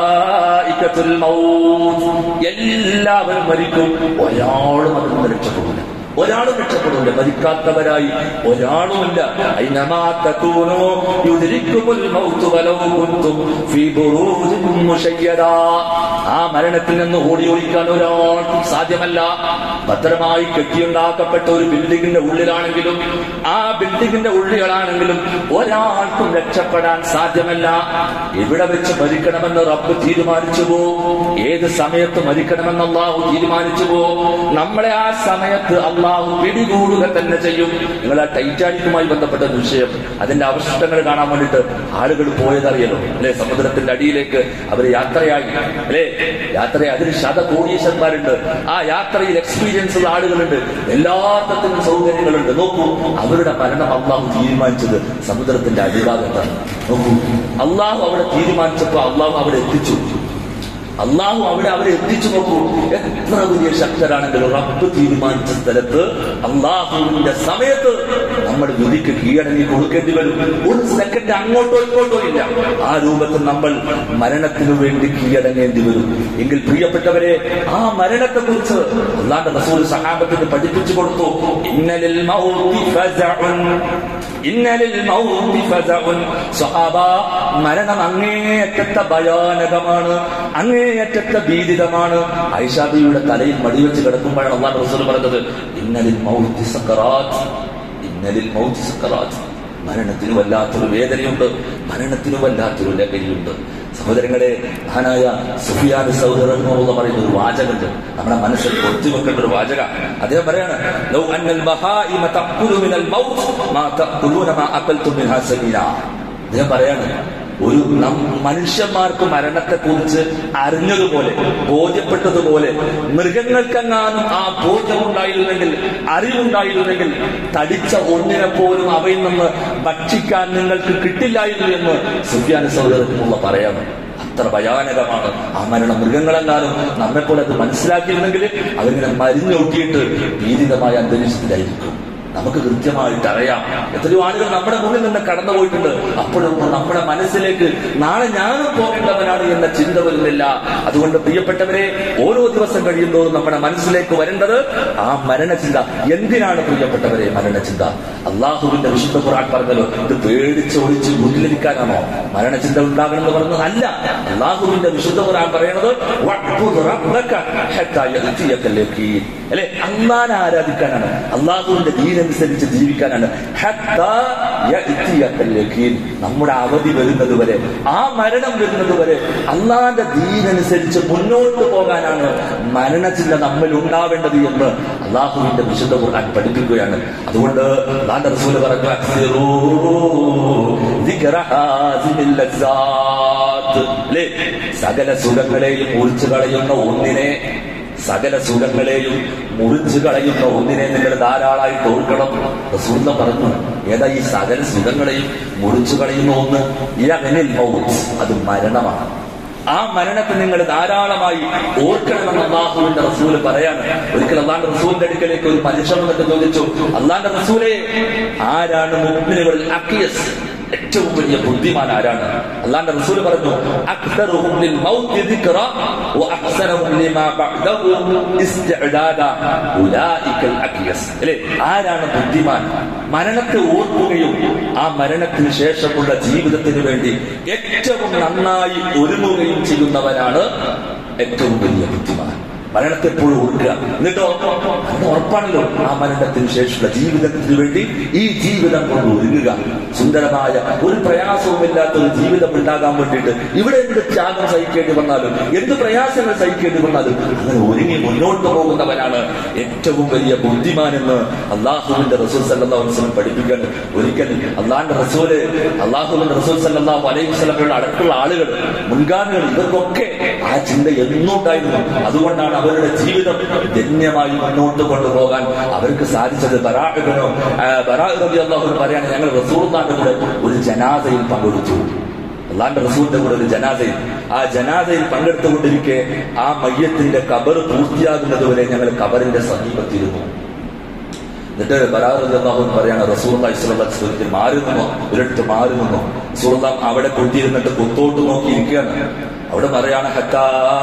ദാഇഖത്തുൽ മൗത്ത്. എല്ലാവരും മരിക്കും ഒരാളും അതിൽ നിന്ന് രക്ഷപ്പെടില്ല ഒരാളും രക്ഷപ്പെടില്ല മരിക്കാത്തവരായി ഒരാളുമില്ല അയ്നമാ തകൂനു യുദ്രിക്കുമുൽ മൗത്ത് വലൗ കുൻതും ഫീ ബുറൂജിൻ മുശയ്യദാ ആ മരണത്തിൽ നിന്ന് ഓടി ഒളിക്കാൻ ഒരാൾക്കും സാധ്യമല്ല ഭദ്രമായി കെട്ടിയുണ്ടാക്കപ്പെട്ട ഒരു ബിൽഡിങ്ങിന്റെ ഉള്ളിലാണെങ്കിലും ആ ബിൽഡിങ്ങിന്റെ ഉള്ളിലാണെങ്കിലും ഒരാൾക്കും രക്ഷപ്പെടാൻ സാധ്യമല്ല എവിടെ വെച്ച് മരിക്കണമെന്ന് റബ്ബ് തീരുമാനിച്ചു പോ ഏത് സമയത്ത് മരിക്കണമെന്ന് അള്ളാഹു തീരുമാനിച്ചു പോ നമ്മളെ ആ സമയത്ത് അള്ളാഹു പിടികൂടുക തന്നെ ചെയ്യും നിങ്ങൾ ആ ടൈറ്റാനിക്കുമായി ബന്ധപ്പെട്ട ഒരു വിഷയം അതിന്റെ അവശിഷ്ടങ്ങൾ കാണാൻ വേണ്ടിയിട്ട് ആളുകൾ പോയതറിയല്ലോ അല്ലെ സമുദ്രത്തിന്റെ അടിയിലേക്ക് അവർ യാത്രയായി അല്ലെ യാത്രയായി അതിന് ശതകോടീശ്വരന്മാരുണ്ട് ആ യാത്രയിൽ എക്സ്പീരിയൻസ് ഉള്ള ആളുകളുണ്ട് എല്ലാത്തരത്തിലും സൗകര്യങ്ങളുണ്ട് നോക്കൂ അവരുടെ മരണം അള്ളാഹു തീരുമാനിച്ചത് സമുദ്രത്തിന്റെ അടിഭാഗത്താണ് നോക്കൂ അള്ളാഹു അവിടെ തീരുമാനിച്ചപ്പോ അള്ളാഹു അവിടെ എത്തിച്ചു അള്ളാഹു അവിടെ അവരെ എത്തിച്ചു നോക്കൂ എത്ര വലിയ ശക്തരാണെങ്കിലും റബ്ബ് തീരുമാനിച്ച സ്ഥലത്ത് അള്ളാഹുവിന്റെ സമയത്ത് നമ്മൾ വിധിക്ക് കീഴടങ്ങി കൊടുക്കേണ്ടി വരും ഒരു സെക്കൻഡ് അങ്ങോട്ടോ ഇങ്ങോട്ടോ ഇല്ല ആ രൂപത്തിൽ നമ്മൾ മരണത്തിനു വേണ്ടി കീഴടങ്ങേണ്ടി വരും എങ്കിൽ പ്രിയപ്പെട്ടവരെ ആ മരണത്തെ കുറിച്ച് അള്ളാന്റെ റസൂൽ സഹാബത്തിന് പഠിപ്പിച്ചു കൊടുത്തു ഇന്നലിൽ മൗതി ഫസഉൻ ഇന്നലിൽ മൗതി ഫസഉൻ സ്വഹാബ മരണം അങ്ങേയറ്റത്തെ ഭയാനകമാണ് അങ്ങേയറ്റത്തെ ഭീതിതമാണ് ഐഷാബിയുടെ തലയിൽ മടിവെച്ച് കിടക്കുമ്പോഴാണ് അള്ളാഹ് റസൂൽ പറഞ്ഞത് ഇന്നലിൽ മൗതി സക്കറാത്ത് ഇന്നലിൽ മൗതി സക്കറാത്ത് മരണത്തിന് വല്ലാത്തൊരു വേദനയുണ്ട് മരണത്തിന് വല്ലാത്തൊരു ലഹരിയുണ്ട് സഹോദരങ്ങളെ മഹാനായ സുഫിയാൻ സൗദർ എന്ന് പറയുന്ന ഒരു വാചകമുണ്ട് നമ്മുടെ മനസ്സിൽ കൊത്തി വെക്കേണ്ട ഒരു വാചക അദ്ദേഹം പറയാണ് ലൗ അന്നൽ ബഹായിമ തഖുലു മിനൽ മൗത്ത് മാ തഖുലൂന മാ അകൽതും മിൻഹാ സബീല അദ്ദേഹം പറയാണ് ഒരു നം- മനുഷ്യന്മാർക്ക് മരണത്തെക്കുറിച്ച് അറിഞ്ഞതുപോലെ ബോധ്യപ്പെട്ടതുപോലെ മൃഗങ്ങൾക്കെങ്ങാനും ആ ബോധ്യമുണ്ടായിരുന്നെങ്കിൽ അറിവുണ്ടായിരുന്നെങ്കിൽ തടിച്ച ഒന്നിനെ പോലും അവയിൽ നിന്ന് ഭക്ഷിക്കാൻ നിങ്ങൾക്ക് കിട്ടില്ലായിരുന്നു എന്ന് സുഫിയാൻ സൗദരത്തിനുള്ള പറയാം അത്ര ഭയാനകമാണ് ആ മരണം മൃഗങ്ങളെങ്ങാനും നമ്മെപ്പോലെ അത് മനസ്സിലാക്കിയിരുന്നെങ്കിൽ അവരിങ്ങനെ മരിഞ്ഞൊട്ടിയിട്ട് ഭീതിതമായ അന്തരീക്ഷത്തിലായിരിക്കും നമുക്ക് കൃത്യമായിട്ട് അറിയാം എത്രയോ ആളുകൾ നമ്മുടെ മുന്നിൽ നിന്ന് കടന്നു പോയിട്ടുണ്ട് അപ്പോഴൊന്നും നമ്മുടെ മനസ്സിലേക്ക് നാളെ ഞാനും പോകേണ്ടവനാണ് എന്ന ചിന്ത വരുന്നില്ല അതുകൊണ്ട് പ്രിയപ്പെട്ടവരെ ഓരോ ദിവസം കഴിയുമ്പോഴും നമ്മുടെ മനസ്സിലേക്ക് വരേണ്ടത് ആ മരണചിന്ത എന്തിനാണ് പ്രിയപ്പെട്ടവരെ മരണചിന്ത അള്ളാഹുവിന്റെ വിശുദ്ധ ഖുർആൻ പറഞ്ഞല്ലോ ഇത് പേടിച്ച് ഒളിച്ച് മുന്നിലിരിക്കാനാണോ മരണചിന്ത ഉണ്ടാകണമെന്ന് പറഞ്ഞത് അല്ല അള്ളാഹുവിന്റെ വിശുദ്ധ ഖുർആൻ പറയണത് വഅ്ബുദ് റബ്ബക ഹത്താ യഅതിയക്കൽ യഖീൻ. അല്ലെ അള്ളാനെ ആരാധിക്കാനാണ് അള്ളാഹുവിന്റെ ദീനനുസരിച്ച് ജീവിക്കാനാണ് ഹത്താ യഅതിയക്കൽ യഖീൻ. നമ്മുടെ അവധി വരുന്നത് വരെ ആ മരണം വരുന്നത് വരെ അള്ളാന്റെ ദീനനുസരിച്ച് മുന്നോട്ട് പോകാനാണ് മരണചിന്ത നമ്മിൽ ഉണ്ടാവേണ്ടത് എന്ന് അള്ളാഹുവിന്റെ വിശുദ്ധ ഖുർആൻ പഠിപ്പിക്കുകയാണ് അതുകൊണ്ട് അള്ളാന്റെ റസൂല് പറഞ്ഞു "അക്സിറൂ ദിക്റ ഹാസിമിൽ ലസ്സാത്ത്." അല്ലേ സകല സുഖങ്ങളെയും മുറിച്ചു കളയുന്ന ഒന്നിനെ സകല സുഖങ്ങളെയും മുറിച്ചു കളയുന്ന ഒന്നിനെ നിങ്ങൾ ധാരാളമായിട്ട് ഓർക്കണം റസൂല്ല പറഞ്ഞു ഏതാ ഈ സകല സുഖങ്ങളെയും മുറിച്ചു കളയുന്ന ഒന്ന് യഗ്നിൽ മൗത്ത് അത് മരണമാണ് ആ മരണത്തെ നിങ്ങൾ ധാരാളമായി ഓർക്കണമെന്ന് അള്ളാഹുവിന്റെ റസൂല് പറയാണ് ഒരിക്കൽ അള്ളാന്റെ റസൂലിന്റെ അടുക്കലേക്ക് ഒരു മനുഷ്യൻ വന്നിട്ട് ചോദിച്ചു അള്ളാന്റെ റസൂലെ ആരാണ് മുഗ്മിനുകളിൽ അക്കിയസ് ഏറ്റവും വലിയ ബുദ്ധിമാൻ ആരാണ് അള്ളാന്റെ റസൂൽ പറഞ്ഞു അക്തറുഹും ലിൽ മൗത്തി ദിക്റ വ അഹ്സനുഹും ലിമാ ബഅദഹു ഇസ്തിഅദാദ ഉലൈകൽ അഖിയസ് അല്ലേ ആരാണ് ബുദ്ധിമാൻ മരണത്തെ ഓർക്കുകയും ആ മരണത്തിന് ശേഷമുള്ള ജീവിതത്തിന് വേണ്ടി ഏറ്റവും നന്നായി ഒരുങ്ങുകയും ചെയ്യുന്നവനാണ് ഏറ്റവും വലിയ ബുദ്ധിമാൻ മരണത്തെ എപ്പോഴും ഓർക്കുക എന്നിട്ടോ അത് ഉറപ്പാണല്ലോ ആ മരണത്തിന് ശേഷമുള്ള ജീവിതത്തിന് വേണ്ടി ഈ ജീവിതം കൊണ്ട് ഒരുങ്ങുക സുന്ദരമായ ഒരു പ്രയാസവുമില്ലാത്ത ഒരു ജീവിതം ഉണ്ടാകാൻ വേണ്ടിയിട്ട് ഇവിടെ എന്ത് ത്യാഗം സഹിക്കേണ്ടി വന്നാലും എന്ത് പ്രയാസങ്ങൾ സഹിക്കേണ്ടി വന്നാലും അങ്ങനെ ഒരുങ്ങി മുന്നോട്ട് പോകുന്നവനാണ് ഏറ്റവും വലിയ ബുദ്ധിമാൻ എന്ന് അള്ളാഹുവിന്റെ റസൂൽ സല്ലാ വസ്ലം പഠിപ്പിക്കുകയാണ് ഒരിക്കൽ അള്ളാഹിന്റെ റസൂല് അള്ളാഹുവിന്റെ റസൂൽ സല്ലാ അലൈഹി സ്വലമയുടെ അടുത്തുള്ള ആളുകൾ മുൻഗാമികൾ ഇവർക്കൊക്കെ ആ ചിന്ത എന്നും ഉണ്ടായിരുന്നു അതുകൊണ്ടാണ് അവരുടെ ജീവിതം ധന്യമായി മുന്നോട്ട് കൊണ്ടുപോകാൻ അവർക്ക് സാധിച്ചത് ബറാഹിബനോ ബറാഹി അള്ളാഹു പറയാണ് ഞങ്ങൾ റസൂർന്നാന്റെ കൂടെ ഒരു ജനാദയിൽ പങ്കെടുത്തു അള്ളാന്റെ റസൂലിന്റെ കൂടെ ഒരു ജനാദയിൽ ആ ജനാദയിൽ പങ്കെടുത്തുകൊണ്ടിരിക്കെ ആ മയ്യത്തിന്റെ കബർ പൂർത്തിയാകുന്നത് വരെ ഞങ്ങൾ കബറിന്റെ സമീപത്തിരുന്നു എന്നിട്ട് ബലാഹുൻ പറയാണ് റസൂൽ ഇസ്ലാം മാറി നിന്നോ ഒരിടത്ത് മാറി നിന്നോ സുഹൃത്താം അവിടെ കൊണ്ടിരുന്നിട്ട് പുത്തോട്ട് നോക്കി ഇരിക്കുകയാണ് അവിടെ പറയാണ് ഹത്താ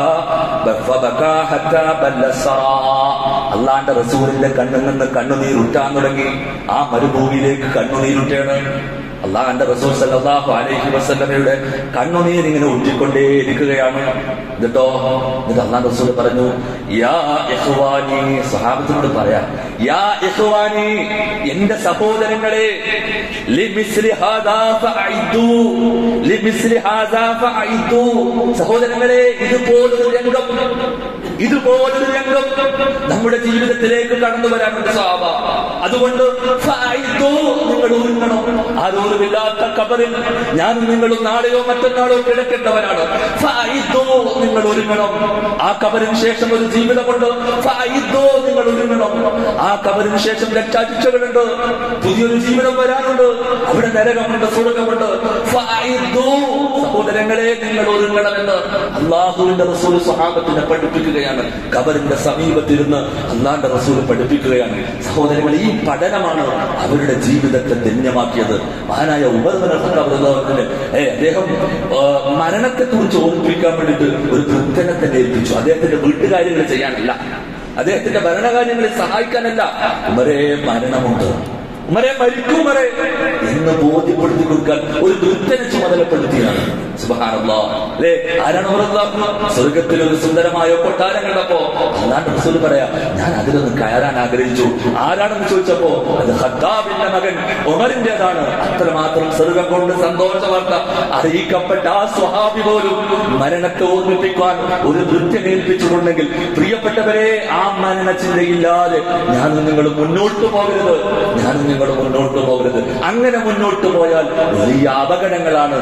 ബഫബകാ ഹത്താ ബല്ലസാ. അള്ളാന്റെ റസൂലിന്റെ കണ്ണിൽ നിന്ന് കണ്ണുനീരുറ്റാൻ തുടങ്ങി ആ മരുഭൂമിയിലേക്ക് കണ്ണുനീരുട്ടാണ് അള്ളാഹന്റെ റസൂൽ സല്ലല്ലാഹു അലൈഹി വസല്ലമയുടെ കണ്ണുനീർ ഇങ്ങനെ ഉറ്റിക്കൊണ്ടേ ഇരിക്കുകയാണ് എന്നിട്ടോ എന്നിട്ട് അള്ളാഹ് റസൂൽ പറഞ്ഞു യാ ഇഖ്വാനി സഹാബത്തിനോട് പറയാം യാ ഇഖ്വാനി എന്റെ സഹോദരങ്ങളെ ലിമിസ്ലി ഹാദാ ഫഅഇദു ലിമിസ്ലി ഹാദാ ഫഅഇദു സഹോദരങ്ങളെ ഇതുപോലൊരു രംഗം ഇതുപോലൊരു രംഗം നമ്മുടെ ജീവിതത്തിലേക്ക് കടന്നു വരാനുണ്ട് സാബ അതുകൊണ്ട് ഫഅഇദു നിങ്ങൾ ഒരുങ്ങണം ആരോരുമില്ലാത്ത കബറിൽ ഞാനും നിങ്ങളും നാളെയോ മറ്റന്നാളോ കിടക്കേണ്ടവരാണ് ഫഅഇദു നിങ്ങൾ ഒരുങ്ങണം ആ കബറിന് ശേഷം ഒരു ജീവിതമുണ്ട് ഫഅഇദു നിങ്ങൾ ഒരുങ്ങണം ആ കബറിന് ശേഷം രക്ഷാശിക്ഷകളുണ്ട് പുതിയൊരു ജീവിതം വരാനുണ്ട് അവിടെ നരകമുണ്ട് സ്വർഗമുണ്ട് ഫഅഇദു സഹോദരങ്ങളെ നിങ്ങൾ ഒരുങ്ങണമെന്ന് അള്ളാഹുവിന്റെ റസൂൽ സ്വഹാബത്തിനെ പഠിപ്പിക്കുകയാണ് കബറിന്റെ സമീപത്തിരുന്ന് അള്ളാന്റെ റസൂൽ പഠിപ്പിക്കുകയാണ് സഹോദരങ്ങൾ ഈ പഠനമാണ് അവരുടെ ജീവിതത്തെ ധന്യമാക്കിയത് മഹാനായ ഉപദ്രവത്തിന് ഏ അദ്ദേഹം ആ, മരണത്തെ കുറിച്ച് ഓർമ്മിപ്പിക്കാൻ വേണ്ടിയിട്ട് ഒരു വൃദ്ധനെ തന്നെ ഏൽപ്പിച്ചു അദ്ദേഹത്തിന്റെ വീട്ടുകാര്യങ്ങൾ ചെയ്യാനല്ല അദ്ദേഹത്തിന്റെ ഭരണകാര്യങ്ങളെ സഹായിക്കാനല്ല ഉമരേ മരണമുണ്ട് ഉമരെ മരിക്കും ഉമരെ എന്ന് ബോധ്യപ്പെടുത്തി കൊടുക്കാൻ ഒരു വൃദ്ധനെ ചുമതലപ്പെടുത്തിയാണ് സുബ്ഹാനല്ലാ. അല്ലേ ആരാണ് ഉമറല്ലാഹു? സ്വർഗത്തിൽ ഒരു സുന്ദരമായ കൊട്ടാരം കണ്ടപ്പോ അല്ലാണ്ട് റസൂൽ പറയാ ഞാൻ അതിലൊന്ന് കയറാൻ ആഗ്രഹിച്ചു ആരാണെന്ന് ചോദിച്ചപ്പോ അത് ഹദ്ദാബിന്റെ മകൻ ഉമറിന്റേതാണ് അത്രമാത്രം സ്വർഗം കൊണ്ട് സന്തോഷ വാർത്ത അറിയിക്കപ്പെട്ട ആ സ്വഹാബി പോലും മരണത്തെ ഓർമ്മിപ്പിക്കാൻ ഒരു വൃത്യനെ ഏൽപ്പിച്ചിട്ടുണ്ടെങ്കിൽ പ്രിയപ്പെട്ടവരെ ആ മരണ ചിന്തയില്ലാതെ ഞാനും നിങ്ങൾ മുന്നോട്ട് പോകരുത് ഞാനും നിങ്ങൾ മുന്നോട്ട് പോകരുത് അങ്ങനെ മുന്നോട്ട് പോയാൽ വലിയ അപകടങ്ങളാണ്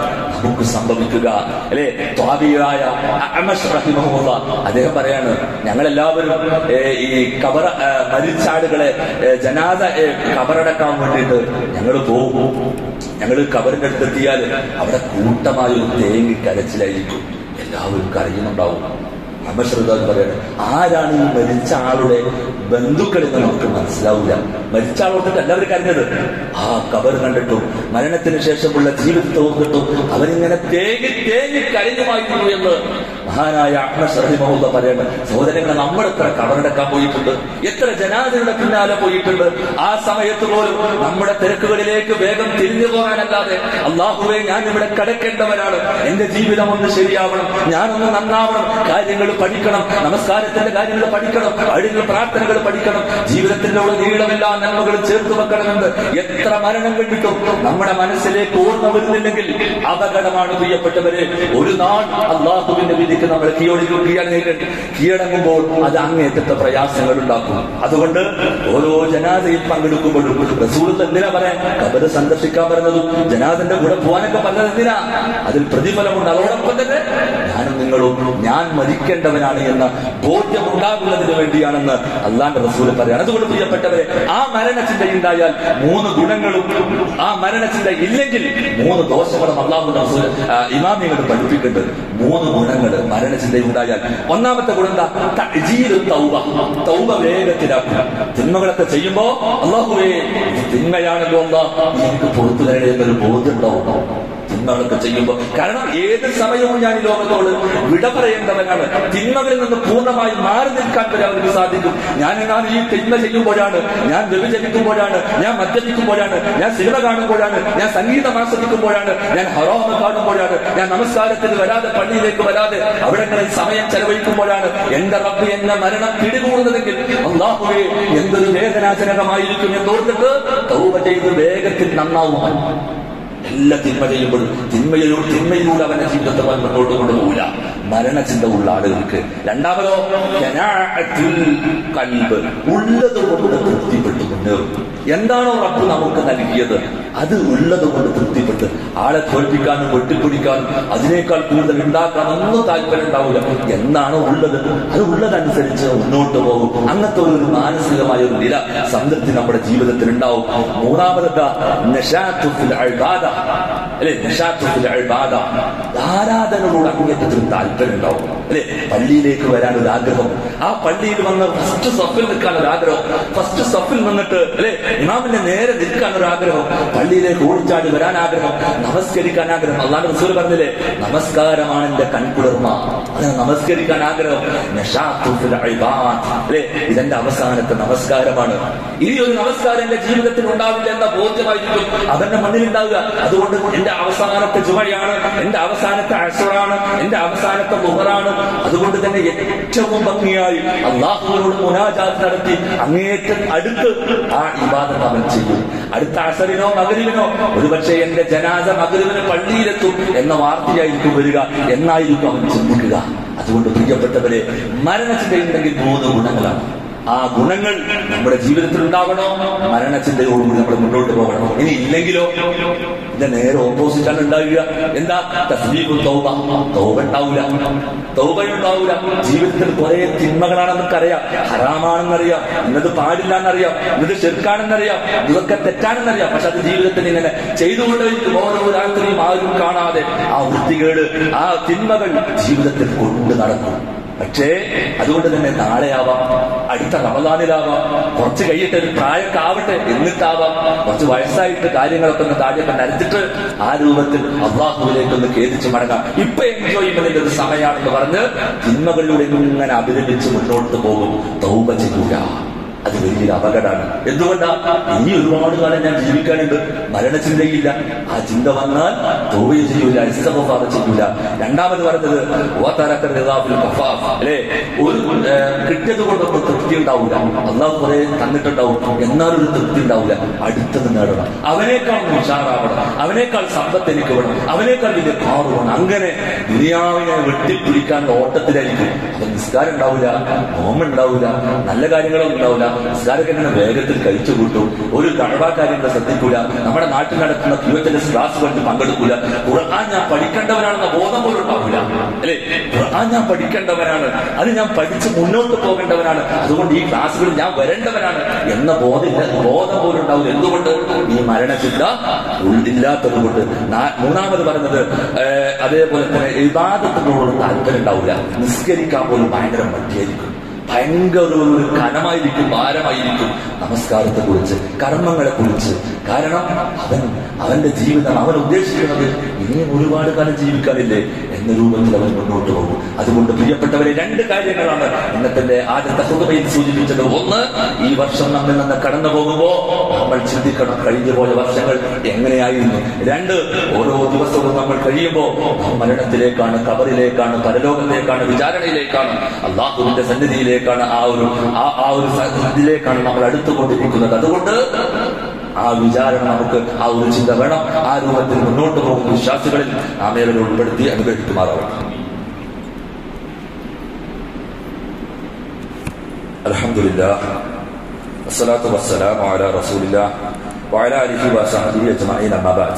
നമുക്ക് സംഭവിക്കുക അല്ലെ ത്വാബിയായ അഅമശ് റഹിമഹുള്ള അദ്ദേഹം പറയാണ് ഞങ്ങളെല്ലാവരും ഏ, ഈ കബറ ഏ, മരിച്ച ആളുകളെ ഏ, ജനാദ ഏ, കബറടക്കാൻ വേണ്ടിയിട്ട് ഞങ്ങൾ പോകും ഞങ്ങൾ കബറിന്റെ അടുത്തെത്തിയാൽ അവിടെ കൂട്ടമായ ഒരു തേങ്ങി കരച്ചിലായിരിക്കും എല്ലാവരും കരയുന്നുണ്ടാവും അമശ്രദ്ധ പറയാണ് ആരാണ് ഈ മരിച്ച ആളുടെ ബന്ധുക്കൾ എന്ന് നമുക്ക് മനസ്സിലാവില്ല മരിച്ച ആളോട്ട് എല്ലാവരും കരഞ്ഞത് ആ കബർ കണ്ടിട്ടും മരണത്തിന് ശേഷമുള്ള ജീവിതത്തെ ഓർത്തിട്ടും അവരിങ്ങനെ തേങ്ങി തേങ്ങി കരഞ്ഞുമായിരുന്നു എന്ന് മഹാനായ അഹ്മദ് പറയാണ് സഹോദരങ്ങൾ നമ്മൾ എത്ര കബറടക്കാൻ പോയിട്ടുണ്ട് എത്ര ജനാദയുടെ പിന്നാലെ പോയിട്ടുണ്ട് ആ സമയത്ത് പോലും നമ്മുടെ തിരക്കുകളിലേക്ക് വേഗം തിരിഞ്ഞു പോകാനല്ലാതെ അള്ളാഹുവെ ഞാൻ ഇവിടെ കിടക്കേണ്ടവരാണ് എന്റെ ജീവിതം ഒന്ന് ശരിയാവണം ഞാനൊന്ന് നന്നാവണം കാര്യങ്ങൾ പഠിക്കണം നമസ്കാരത്തിന്റെ കാര്യങ്ങൾ പഠിക്കണം അഴിഞ്ഞ പ്രാർത്ഥനകൾ പഠിക്കണം ജീവിതത്തിന്റെ ഉള്ള നീളമെല്ലാ നന്മകളും ചേർത്ത് വെക്കണമെന്ന് എത്ര മരണം കണ്ടിട്ടും നമ്മുടെ മനസ്സിലേക്ക് ഓർമ്മ വരുന്നില്ലെങ്കിൽ അപകടമാണ് പ്രിയപ്പെട്ടവരെ ഒരു നാൾ അള്ളാഹുവിന്റെ വിധിക്ക് നമ്മൾ കീഴടങ്ങി കീഴടങ്ങി കീഴടങ്ങുമ്പോൾ അത് അങ്ങേറ്റത്തെ പ്രയാസങ്ങൾ ഉണ്ടാക്കും അതുകൊണ്ട് ഓരോ ജനാദയിൽ പങ്കെടുക്കുമ്പോഴും റസൂൽ എന്തിനാ പറയാൻ കബറ് സന്ദർശിക്കാൻ പറഞ്ഞതും ജനാദന്റെ കൂടെ പോകാനൊക്കെ പറഞ്ഞത് എന്തിനാ അതിൽ പ്രതിഫലമുണ്ട് അതോടൊപ്പം തന്നെ ഞാനും നിങ്ങളും ഞാൻ മരിക്കേണ്ടവനാണ് എന്ന ബോധ്യം ഉണ്ടാകുന്നതിന് വേണ്ടിയാണെന്ന് അള്ളാന്റെ റസൂൽ പറയാണ് അതുകൊണ്ട് പ്രിയപ്പെട്ടവരെ ആ മരണചിന്ത ഉണ്ടായാൽ മൂന്ന് ഗുണങ്ങളും ആ മരണചിന്ത ഇല്ലെങ്കിൽ മൂന്ന് ദോഷങ്ങളും അള്ളാഹു റസൂൽ ഇമാമികൾ പഠിപ്പിക്കുന്നുണ്ട് മൂന്ന് ഗുണങ്ങൾ മരണചിന്ത ഉണ്ടായാൽ ഒന്നാമത്തെ ഗുണം എന്താ തഅ്ജീലു തൗബ തൗബ വേഗത്തിലാക്കുക തിന്മകളൊക്കെ ചെയ്യുമ്പോ അള്ളാഹുവേ ഇത് തിന്മയാണല്ലോ അല്ലാ എനിക്ക് പുറത്തു തരണേ എന്നൊരു ബോധ്യം ഉണ്ടാവും തിന്മകളൊക്കെ ചെയ്യുമ്പോൾ കാരണം ഏത് സമയവും ഞാൻ ഈ ലോകത്തോട് വിട പറയേണ്ടവനാണ് തിന്മകളിൽ നിന്ന് പൂർണ്ണമായി മാറി നിൽക്കാൻ വരെ അവർക്ക് സാധിക്കും ഞാൻ ഞാൻ ഈ തിന്മ ചെയ്യുമ്പോഴാണ് ഞാൻ വ്യഭിചരിക്കുമ്പോഴാണ് ഞാൻ മദ്യപിക്കുമ്പോഴാണ് ഞാൻ സിനിമ കാണുമ്പോഴാണ് ഞാൻ സംഗീതം ആസ്വദിക്കുമ്പോഴാണ് ഞാൻ ഹറോമ കാണുമ്പോഴാണ് ഞാൻ നമസ്കാരത്തിന് വരാതെ പള്ളിയിലേക്ക് വരാതെ അവിടങ്ങളിൽ സമയം ചെലവഴിക്കുമ്പോഴാണ് എന്റെ റബ്ബ് എന്നെ മരണം പിടികൂടുന്നതെങ്കിൽ അള്ളാഹുവേ എന്തൊരു വേദനാജനകമായിരിക്കും എന്നോർത്തിട്ട് തൗബ ചെയ്ത് വേഗത്തിൽ നന്നാവുമാണ് എല്ലാ തിന്മ ചെയ്യുമ്പോഴും തിന്മയിലൂടെ തിന്മയിലൂടെ അവന്റെ ജീവിതത്തെ അവൻ മുന്നോട്ട് കൊണ്ടുപോകില്ല മരണചിന്ത ഉള്ള ആളുകൾക്ക് രണ്ടാമതോ ഖനാഅത്തുൽ കൽബ് ഉള്ളത് കൊണ്ട് തൃപ്തിപ്പെട്ട് മുന്നേറും എന്താണോ റബ്ബ് നമുക്ക് നൽകിയത് അത് ഉള്ളത് കൊണ്ട് തൃപ്തിപ്പെട്ട് ആളെ തോൽപ്പിക്കാനും വെട്ടിപ്പിടിക്കാനും അതിനേക്കാൾ കൂടുതൽ ഉണ്ടാക്കാനും ഒന്നും താല്പര്യം ഉണ്ടാവില്ല എന്താണോ ഉള്ളത് അത് ഉള്ളതനുസരിച്ച് മുന്നോട്ട് പോകും അങ്ങനത്തെ ഒരു മാനസികമായ ഒരു നില സംതൃപ്തി നമ്മുടെ ജീവിതത്തിൽ ഉണ്ടാവും മൂന്നാമതെന്താ നശാത്തുൽ ഇബാദ അല്ലെ നശാത്തുൽ ഇബാദ ആരാധനകളോട് അങ്ങേറ്റത്തിന് താല്പര്യം ഉണ്ടാവും അല്ലെ പള്ളിയിലേക്ക് വരാൻ ഒരു ആഗ്രഹം ആ പള്ളിയിൽ വന്ന് ഫസ്റ്റ് സഫിൽ നിൽക്കാൻ ഒരു ആഗ്രഹം ഫസ്റ്റ് സഫിൽ നിന്നിട്ട് അല്ലെ ഇമാമിന്റെ നേരെ നിൽക്കാൻ ഒരു ആഗ്രഹം പള്ളിയിലേക്ക് ഓടിച്ചാടി വരാൻ ആഗ്രഹം നമസ്കരിക്കാൻ ആഗ്രഹം അള്ളാഹ് റസൂൽ പറഞ്ഞില്ലേ നമസ്കാരമാണ് എന്റെ കൺകുളിർമ അങ്ങനെ നമസ്കരിക്കാൻ ആഗ്രഹം നശാത്തുൽ ഇബാദ അല്ലെ ഇതെന്റെ അവസാനത്തെ നമസ്കാരമാണ് ഇനി ഒരു നമസ്കാരം എന്റെ ജീവിതത്തിൽ ഉണ്ടാവില്ല എന്ന ബോധ്യമായിരിക്കും അവന്റെ മണ്ണിലുണ്ടാവുക അതുകൊണ്ട് എന്റെ അവസാനത്തെ ജുമയാണ് എന്റെ അവസാനത്തെ അസുറാണ് എന്റെ അവസാനത്തെ മുഹറാണ് അതുകൊണ്ട് തന്നെ ഏറ്റവും ഭംഗിയായി അള്ളാഹുവിനോട് മുനാജാത്ത് നടത്തി അങ്ങേറ്റം അടുത്ത് ആ ഇബാദത്ത് അവൻ ചെയ്യും അടുത്ത അസറിനോ മകരിവിനോ ഒരുപക്ഷെ എന്റെ ജനാസ മകരിവിന് പള്ളിയിലെത്തും എന്ന വാർത്തയായിരിക്കും വരിക എന്നായിരിക്കും അവൻ ചിന്തിക്കുക അതുകൊണ്ട് പ്രിയപ്പെട്ടവരെ മരണചിന്തയുണ്ടെങ്കിൽ മൂന്ന് ഗുണങ്ങളാണ് ആ ഗുണങ്ങൾ നമ്മുടെ ജീവിതത്തിൽ ഉണ്ടാവണോ മരണചിന്തയോടുകൂടി നമ്മൾ മുന്നോട്ട് പോകണം ഇനി ഇല്ലെങ്കിലോ ഇതിന്റെ നേരെ ഓപ്പോസിറ്റ് ആണ് ഉണ്ടാവുക എന്താ തസ്ബീഖുൽ തൗബ തൗബ ഉണ്ടാവില്ല തൗബ ഉണ്ടാവില്ല ജീവിതത്തിൽ കുറെ തിന്മകളാണെന്നൊക്കെ അറിയാം ഹറാമാണെന്നറിയാം ഇന്നത് പാടില്ല എന്നറിയാം ഇന്നത് ചെറുക്കാണെന്നറിയാം ഇതൊക്കെ തെറ്റാണെന്നറിയാം പക്ഷെ അത് ജീവിതത്തിൽ ഇങ്ങനെ ചെയ്തുകൊണ്ടിരിക്കും ഓരോ രാത്രിയും ആരും കാണാതെ ആ വൃത്തികേട് ആ തിന്മകൾ ജീവിതത്തിൽ കൊണ്ട് നടക്കും പക്ഷേ അതുകൊണ്ട് തന്നെ നാളെയാവാം അടുത്ത റമദാനിലാവാം കുറച്ച് കഴിയിട്ട് ഒരു പ്രായമൊക്കെ ആവട്ടെ എന്നിട്ടാവാം കുറച്ച് വയസ്സായിട്ട് കാര്യങ്ങളൊക്കെ ഒന്ന് താഴെയൊക്കെ നരച്ചിട്ട് ആ രൂപത്തിൽ അള്ളാഹുവിലേക്ക് ഒന്ന് കേതിച്ച് മടങ്ങാം ഇപ്പൊ എൻജോയ്മെന്റിന്റെ ഒരു സമയമാണെന്ന് പറഞ്ഞ് തിന്മകളിലൂടെ ഇങ്ങനെ അഭിനന്ദിച്ച് മുന്നോട്ട് പോകും തൗബ ചെയ്യുക അത് വലിയൊരു അപകടമാണ് എന്തുകൊണ്ടാ ഇനി ഒരുപാട് കാലം ഞാൻ ജീവിക്കാനുണ്ട് മരണചിന്തയില്ല ആ ചിന്ത വന്നാൽ തോവയ ചെയ്യൂല ഇസ്തഫാദ ചെയ്യൂല രണ്ടാമത് പറഞ്ഞത് ഓത്തരക്കർ നിതാബിൽ കഫാഫ് അല്ലെ ഒരു ഏഹ്, കിട്ടിയത് കൊണ്ടൊന്നും തൃപ്തി ഉണ്ടാവില്ല അള്ളാഹ് കുറെ തന്നിട്ടുണ്ടാവും എന്നാലൊരു തൃപ്തി ഉണ്ടാവില്ല അടുത്തത് നേടണം അവനേക്കാൾ ഉഷാറാവണം അവനേക്കാൾ സമ്പത്ത് എനിക്ക് വേണം അവനേക്കാൾ വലിയ കാറ് വേണം അങ്ങനെ ദുനിയാവിനെ വെട്ടിപ്പിടിക്കാനുള്ള ഓട്ടത്തിലായിരിക്കും അപ്പൊ നിസ്കാരം ഉണ്ടാവില്ല നോമ്പ് ഉണ്ടാവില്ല നല്ല കാര്യങ്ങളൊന്നും ഉണ്ടാവില്ല നിസ്കാരമൊക്കെ ഇങ്ങനെ വേഗത്തിൽ കഴിച്ചു കൂട്ടും ഒരു കഴവാ കാര്യങ്ങൾ ശ്രദ്ധിക്കൂല നമ്മുടെ നമ്മുടെ നാട്ടിൽ നടക്കുന്ന ക്യു എച്ച് എസ് ക്ലാസ്സുകൾക്ക് പങ്കെടുക്കില്ല ഖുർആൻ ഞാൻ പഠിക്കേണ്ടവനാണെന്ന ബോധം പോലും ഉണ്ടാവില്ല അല്ലെ ഖുർആൻ ഞാൻ പഠിക്കേണ്ടവനാണ് അത് ഞാൻ പഠിച്ച് മുന്നോട്ട് പോകേണ്ടവനാണ് അതുകൊണ്ട് ഈ ക്ലാസ്സുകളിൽ ഞാൻ വരേണ്ടവനാണ് എന്ന ബോധം ബോധം പോലും ഉണ്ടാവില്ല എന്തുകൊണ്ട് ഈ മരണചിന്ത ഉള്ളില്ലാത്തത് കൊണ്ട് മൂന്നാമത് പറഞ്ഞത് ഏഹ്, അതേപോലെ തന്നെ വിവാദത്തിനോട് താല്പര്യം ഉണ്ടാവില്ല നിസ്കരിക്കാൻ പോലും ഭയങ്കര മടിയായിരിക്കും ഭയങ്കര ഒരു കനമായിരിക്കും ഭാരമായിരിക്കും നമസ്കാരത്തെ കുറിച്ച് കർമ്മങ്ങളെ കുറിച്ച് കാരണം അവൻ അവന്റെ ജീവിതം അവൻ ഉദ്ദേശിക്കുന്നത് ഇനിയും ഒരുപാട് കാലം ജീവിക്കാനില്ലേ എന്ന രൂപത്തിൽ അവൻ മുന്നോട്ട് പോകും അതുകൊണ്ട് പ്രിയപ്പെട്ടവരെ രണ്ട് കാര്യങ്ങളാണ് ഇന്നത്തെ ആദ്യത്തെ ഹുദമയിൽ സൂചിപ്പിച്ചത് ഒന്ന് ഈ വർഷം നമ്മിൽ നിന്ന് കടന്നു പോകുമ്പോ നമ്മൾ ചിന്തിക്കണം കഴിഞ്ഞു പോയ വർഷങ്ങൾ എങ്ങനെയായിരുന്നു രണ്ട് ഓരോ ദിവസവും നമ്മൾ കഴിയുമ്പോ നാം മരണത്തിലേക്കാണ് കബറിലേക്കാണ് പരലോകത്തേക്കാണ് വിചാരണയിലേക്കാണ് അള്ളാഹുവിന്റെ സന്നിധിയിലേക്കാണ് ആ ഒരു ആ ആ ഒരു ഇതിലേക്കാണ് നമ്മൾ അടുത്തുകൊണ്ടിരിക്കുന്നത് അതുകൊണ്ട് ആ വിചാരണ നമുക്ക് ആ ഒരു ചിന്ത വേണം ആ രൂപത്തിൽ മുന്നോട്ട് പോകുന്ന വിശ്വാസികളിൽ നാം ഏവരെ ഉൾപ്പെടുത്തി അനുഗ്രഹിക്കുമാറാവട്ടെ الحمد لله والصلاة والسلام على رسول الله وعلى آله وصحبه أجمعين أما بعد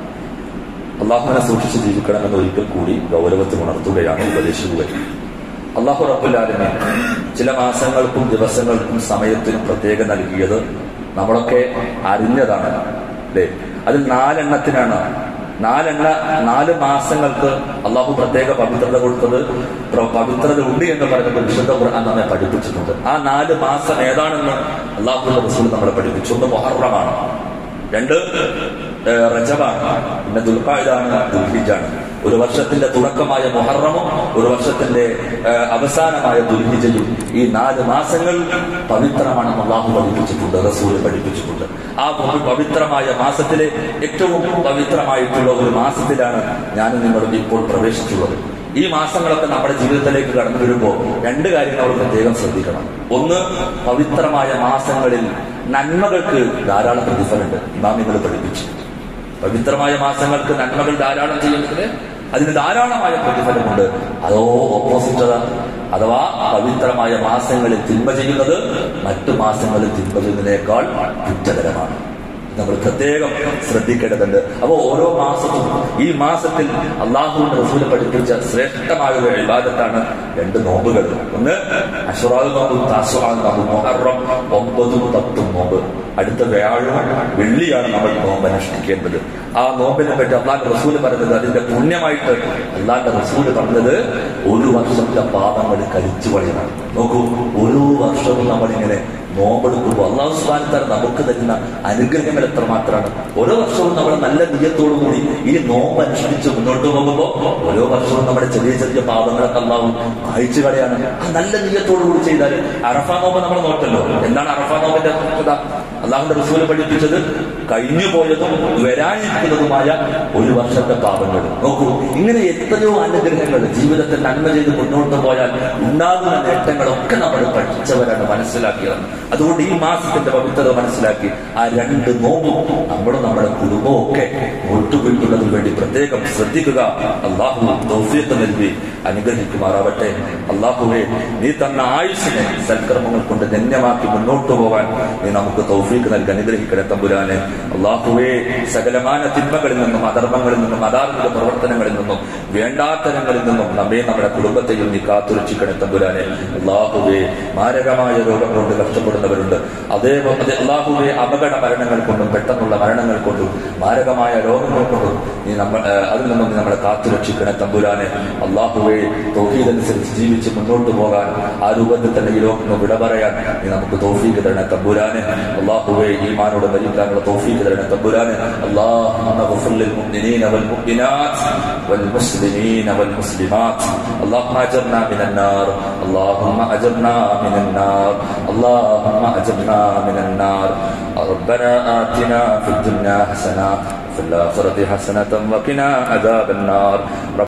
അള്ളാഹുവിനെ സൂക്ഷിച്ച് ജീവിക്കണമെന്ന് ഒരിക്കൽ കൂടി ഗൗരവത്തിൽ ഉണർത്തുകയാണ് ഉപദേശിക്കുക അള്ളാഹു റബ്ബുല്ലാലിനെ ചില മാസങ്ങൾക്കും ദിവസങ്ങൾക്കും സമയത്തിനും പ്രത്യേകം നൽകിയത് നമ്മളൊക്കെ അറിഞ്ഞതാണ് അല്ലേ അതിൽ നാലെണ്ണത്തിനാണ് നാലെണ്ണ നാല് മാസങ്ങൾക്ക് അള്ളാഹു പ്രത്യേക പവിത്രത കൊടുത്തത് പ്ര- പവിത്രത ഉണ്ട് എന്ന് പറഞ്ഞത് വിശുദ്ധ ഖുർആൻ നമ്മെ പഠിപ്പിച്ചിട്ടുണ്ട് ആ നാല് മാസം ഏതാണെന്ന് അള്ളാഹു റസൂൽ നമ്മളെ പഠിപ്പിച്ചു ഒന്ന് മൊഹറമാണ് രണ്ട് ഏഹ്, റജബാണ് പിന്നെ ദുൽഖായിദാണ് ദുൽഹിജാണ് ഒരു വർഷത്തിന്റെ തുടക്കമായ മുഹറമും ഒരു വർഷത്തിന്റെ ഏഹ്, അവസാനമായ ദുൽഹിജയും ഈ നാല് മാസങ്ങൾ പവിത്രമാണെന്ന് അള്ളാഹു പഠിപ്പിച്ചിട്ടുണ്ട് റസൂല് പഠിപ്പിച്ചിട്ടുണ്ട് ആ പവി- പവിത്രമായ മാസത്തിലെ ഏറ്റവും പവിത്രമായിട്ടുള്ള ഒരു മാസത്തിലാണ് ഞാൻ നിങ്ങളും ഇപ്പോൾ പ്രവേശിച്ചുള്ളത് ഈ മാസങ്ങളൊക്കെ നമ്മുടെ ജീവിതത്തിലേക്ക് കടന്നു വരുമ്പോൾ രണ്ട് കാര്യങ്ങൾ നമ്മൾ പ്രത്യേകം ശ്രദ്ധിക്കണം ഒന്ന് പവിത്രമായ മാസങ്ങളിൽ നന്മകൾക്ക് ധാരാളം പ്രതിഫലമുണ്ട് ഇമാമികൾ പഠിപ്പിച്ചു പവിത്രമായ മാസങ്ങൾക്ക് നന്മകൾ ധാരാളം ചെയ്യുന്നതിന് അതിന് ധാരാളമായ പ്രതിഫലമുണ്ട് അതോ ഓപ്പോസിറ്റ് അഥവാ പവിത്രമായ മാസങ്ങളിൽ തിന്മ ചെയ്യുന്നത് മറ്റു മാസങ്ങളിൽ തിന്മ ചെയ്യുന്നതിനേക്കാൾ കുറ്റകരമാണ് നമ്മൾ പ്രത്യേകം ശ്രദ്ധിക്കേണ്ടതുണ്ട് അപ്പോ ഓരോ മാസവും ഈ മാസത്തിൽ അള്ളാഹുവിന്റെ റസൂല് പഠിപ്പിച്ച ശ്രേഷ്ഠമായ ഒരു വിവാദത്താണ് രണ്ട് നോമ്പുകൾ ഒന്ന് അഷുറാദ് നോമ്പും താസുറാദ് നോമ്പും മൊഹറം ഒമ്പതും പത്തും നോമ്പ് അടുത്ത വ്യാഴം വെള്ളിയാണ് നമ്മൾ നോമ്പ് അനുഷ്ഠിക്കേണ്ടത് ആ നോമ്പിനെ പറ്റി അള്ളാന്റെ റസൂല് പറഞ്ഞത് അതിന്റെ പുണ്യമായിട്ട് അള്ളാന്റെ റസൂല് പറഞ്ഞത് ഒരു വർഷത്തെ പാപങ്ങൾ കരിച്ചു കളയണം നോക്കൂ ഓരോ വർഷവും നമ്മളിങ്ങനെ നോമ്പെടുക്കുമ്പോൾ അള്ളാഹു സുബാനത്താർ നമുക്ക് തരുന്ന അനുഗ്രഹങ്ങൾ എത്രമാത്രമാണ് ഓരോ വർഷവും നമ്മൾ നല്ല നിയത്തോടു കൂടി ഈ നോമ്പ് അനുഷ്ഠിച്ച് മുന്നോട്ട് പോകുമ്പോൾ ഓരോ വർഷവും നമ്മുടെ ചെറിയ ചെറിയ പാപങ്ങളൊക്കെ അള്ളാഹു അയച്ചു കളയാണ് ആ നല്ല നിയത്തോടു കൂടി ചെയ്താൽ അറഫ നോമ്പ് നമ്മൾ നോട്ടല്ലോ എന്താണ് അറഫ നോമ്പിന്റെ പ്രത്യേകത അള്ളാഹുന്റെ റസൂല് പഠിപ്പിച്ചത് കഴിഞ്ഞു പോയതും വരാനിരിക്കുന്നതുമായ ഒരു വർഷത്തെ പാപങ്ങൾ നോക്കൂ ഇങ്ങനെ എത്രയോ അനുഗ്രഹങ്ങൾ ജീവിതത്തിൽ നന്മ ചെയ്ത് മുന്നോട്ട് പോയാൽ ഉണ്ടാകുന്ന നേട്ടങ്ങളൊക്കെ നമ്മൾ പഠിച്ചവരാണ് മനസ്സിലാക്കിയത് അതുകൊണ്ട് ഈ മാസത്തിന്റെ പവിത്രത മനസ്സിലാക്കി ആ രണ്ട് നോമ്പും നമ്മളും നമ്മുടെ കുടുംബവും ഒക്കെ ഒട്ടുകൊണ്ടുള്ളതിന് വേണ്ടി പ്രത്യേകം ശ്രദ്ധിക്കുക അള്ളാഹു തൗഫീഖ് നൽകി അനുഗ്രഹിക്കുമാറാവട്ടെ അള്ളാഹുവെ നീ തന്ന ആയുസിനെ സൽക്കർമ്മങ്ങൾ കൊണ്ട് ധന്യമാക്കി മുന്നോട്ട് പോകാൻ നീ നമുക്ക് തൗഫീഖ് നൽകി അനുഗ്രഹിക്കണേ തമ്പുരാനെ അള്ളാഹുവെ സകലമാന തിന്മകളിൽ നിന്നും അധർമ്മങ്ങളിൽ നിന്നും അധാർമിക പ്രവർത്തനങ്ങളിൽ നിന്നും വേണ്ടാത്തരങ്ങളിൽ നിന്നും നമ്മെ നമ്മുടെ കുടുംബത്തെയും നീ കാത്തുരക്ഷിക്കണേ തമ്പുരാനെ അള്ളാഹുവെ മാരകമായ രോഗം കൊണ്ട് കഷ്ടപ്പെടുന്നവരുണ്ട് അതേപോലെ അതെ അള്ളാഹുവെ അപകട മരണങ്ങൾ കൊണ്ടും പെട്ടെന്നുള്ള മരണങ്ങൾ കൊണ്ടും മാരകമായ രോഗങ്ങൾ കൊണ്ടും നീ നമ്മൾ ഏഹ്, അതിൽ നിന്നും നീ നമ്മളെ കാത്തുരക്ഷിക്കണേ തമ്പുരാനെ അള്ളാഹുവെ തൗഹീദനുസരിച്ച് ജീവിച്ച് മുന്നോട്ട് പോകാൻ ആ രൂപത്തിൽ തന്നെ ഈ ലോകം വിട പറയാൻ നീ നമുക്ക് തൗഫീഖ് തരണേ തമ്പുരാനെ അള്ളാഹുവെ ഈമാനോട് മരിക്കാനുള്ള തൗഫീഖ് തരണേ തമ്പുരാനെ اللهم اغفر للمؤمنين والمؤمنات والمسلمين والمسلمات اللهم اجرنا من النار اللهم اجرنا من النار اللهم اجرنا من النار ربنا آتنا في الدنيا حسنة وفي الآخرة حسنة وقنا عذاب النار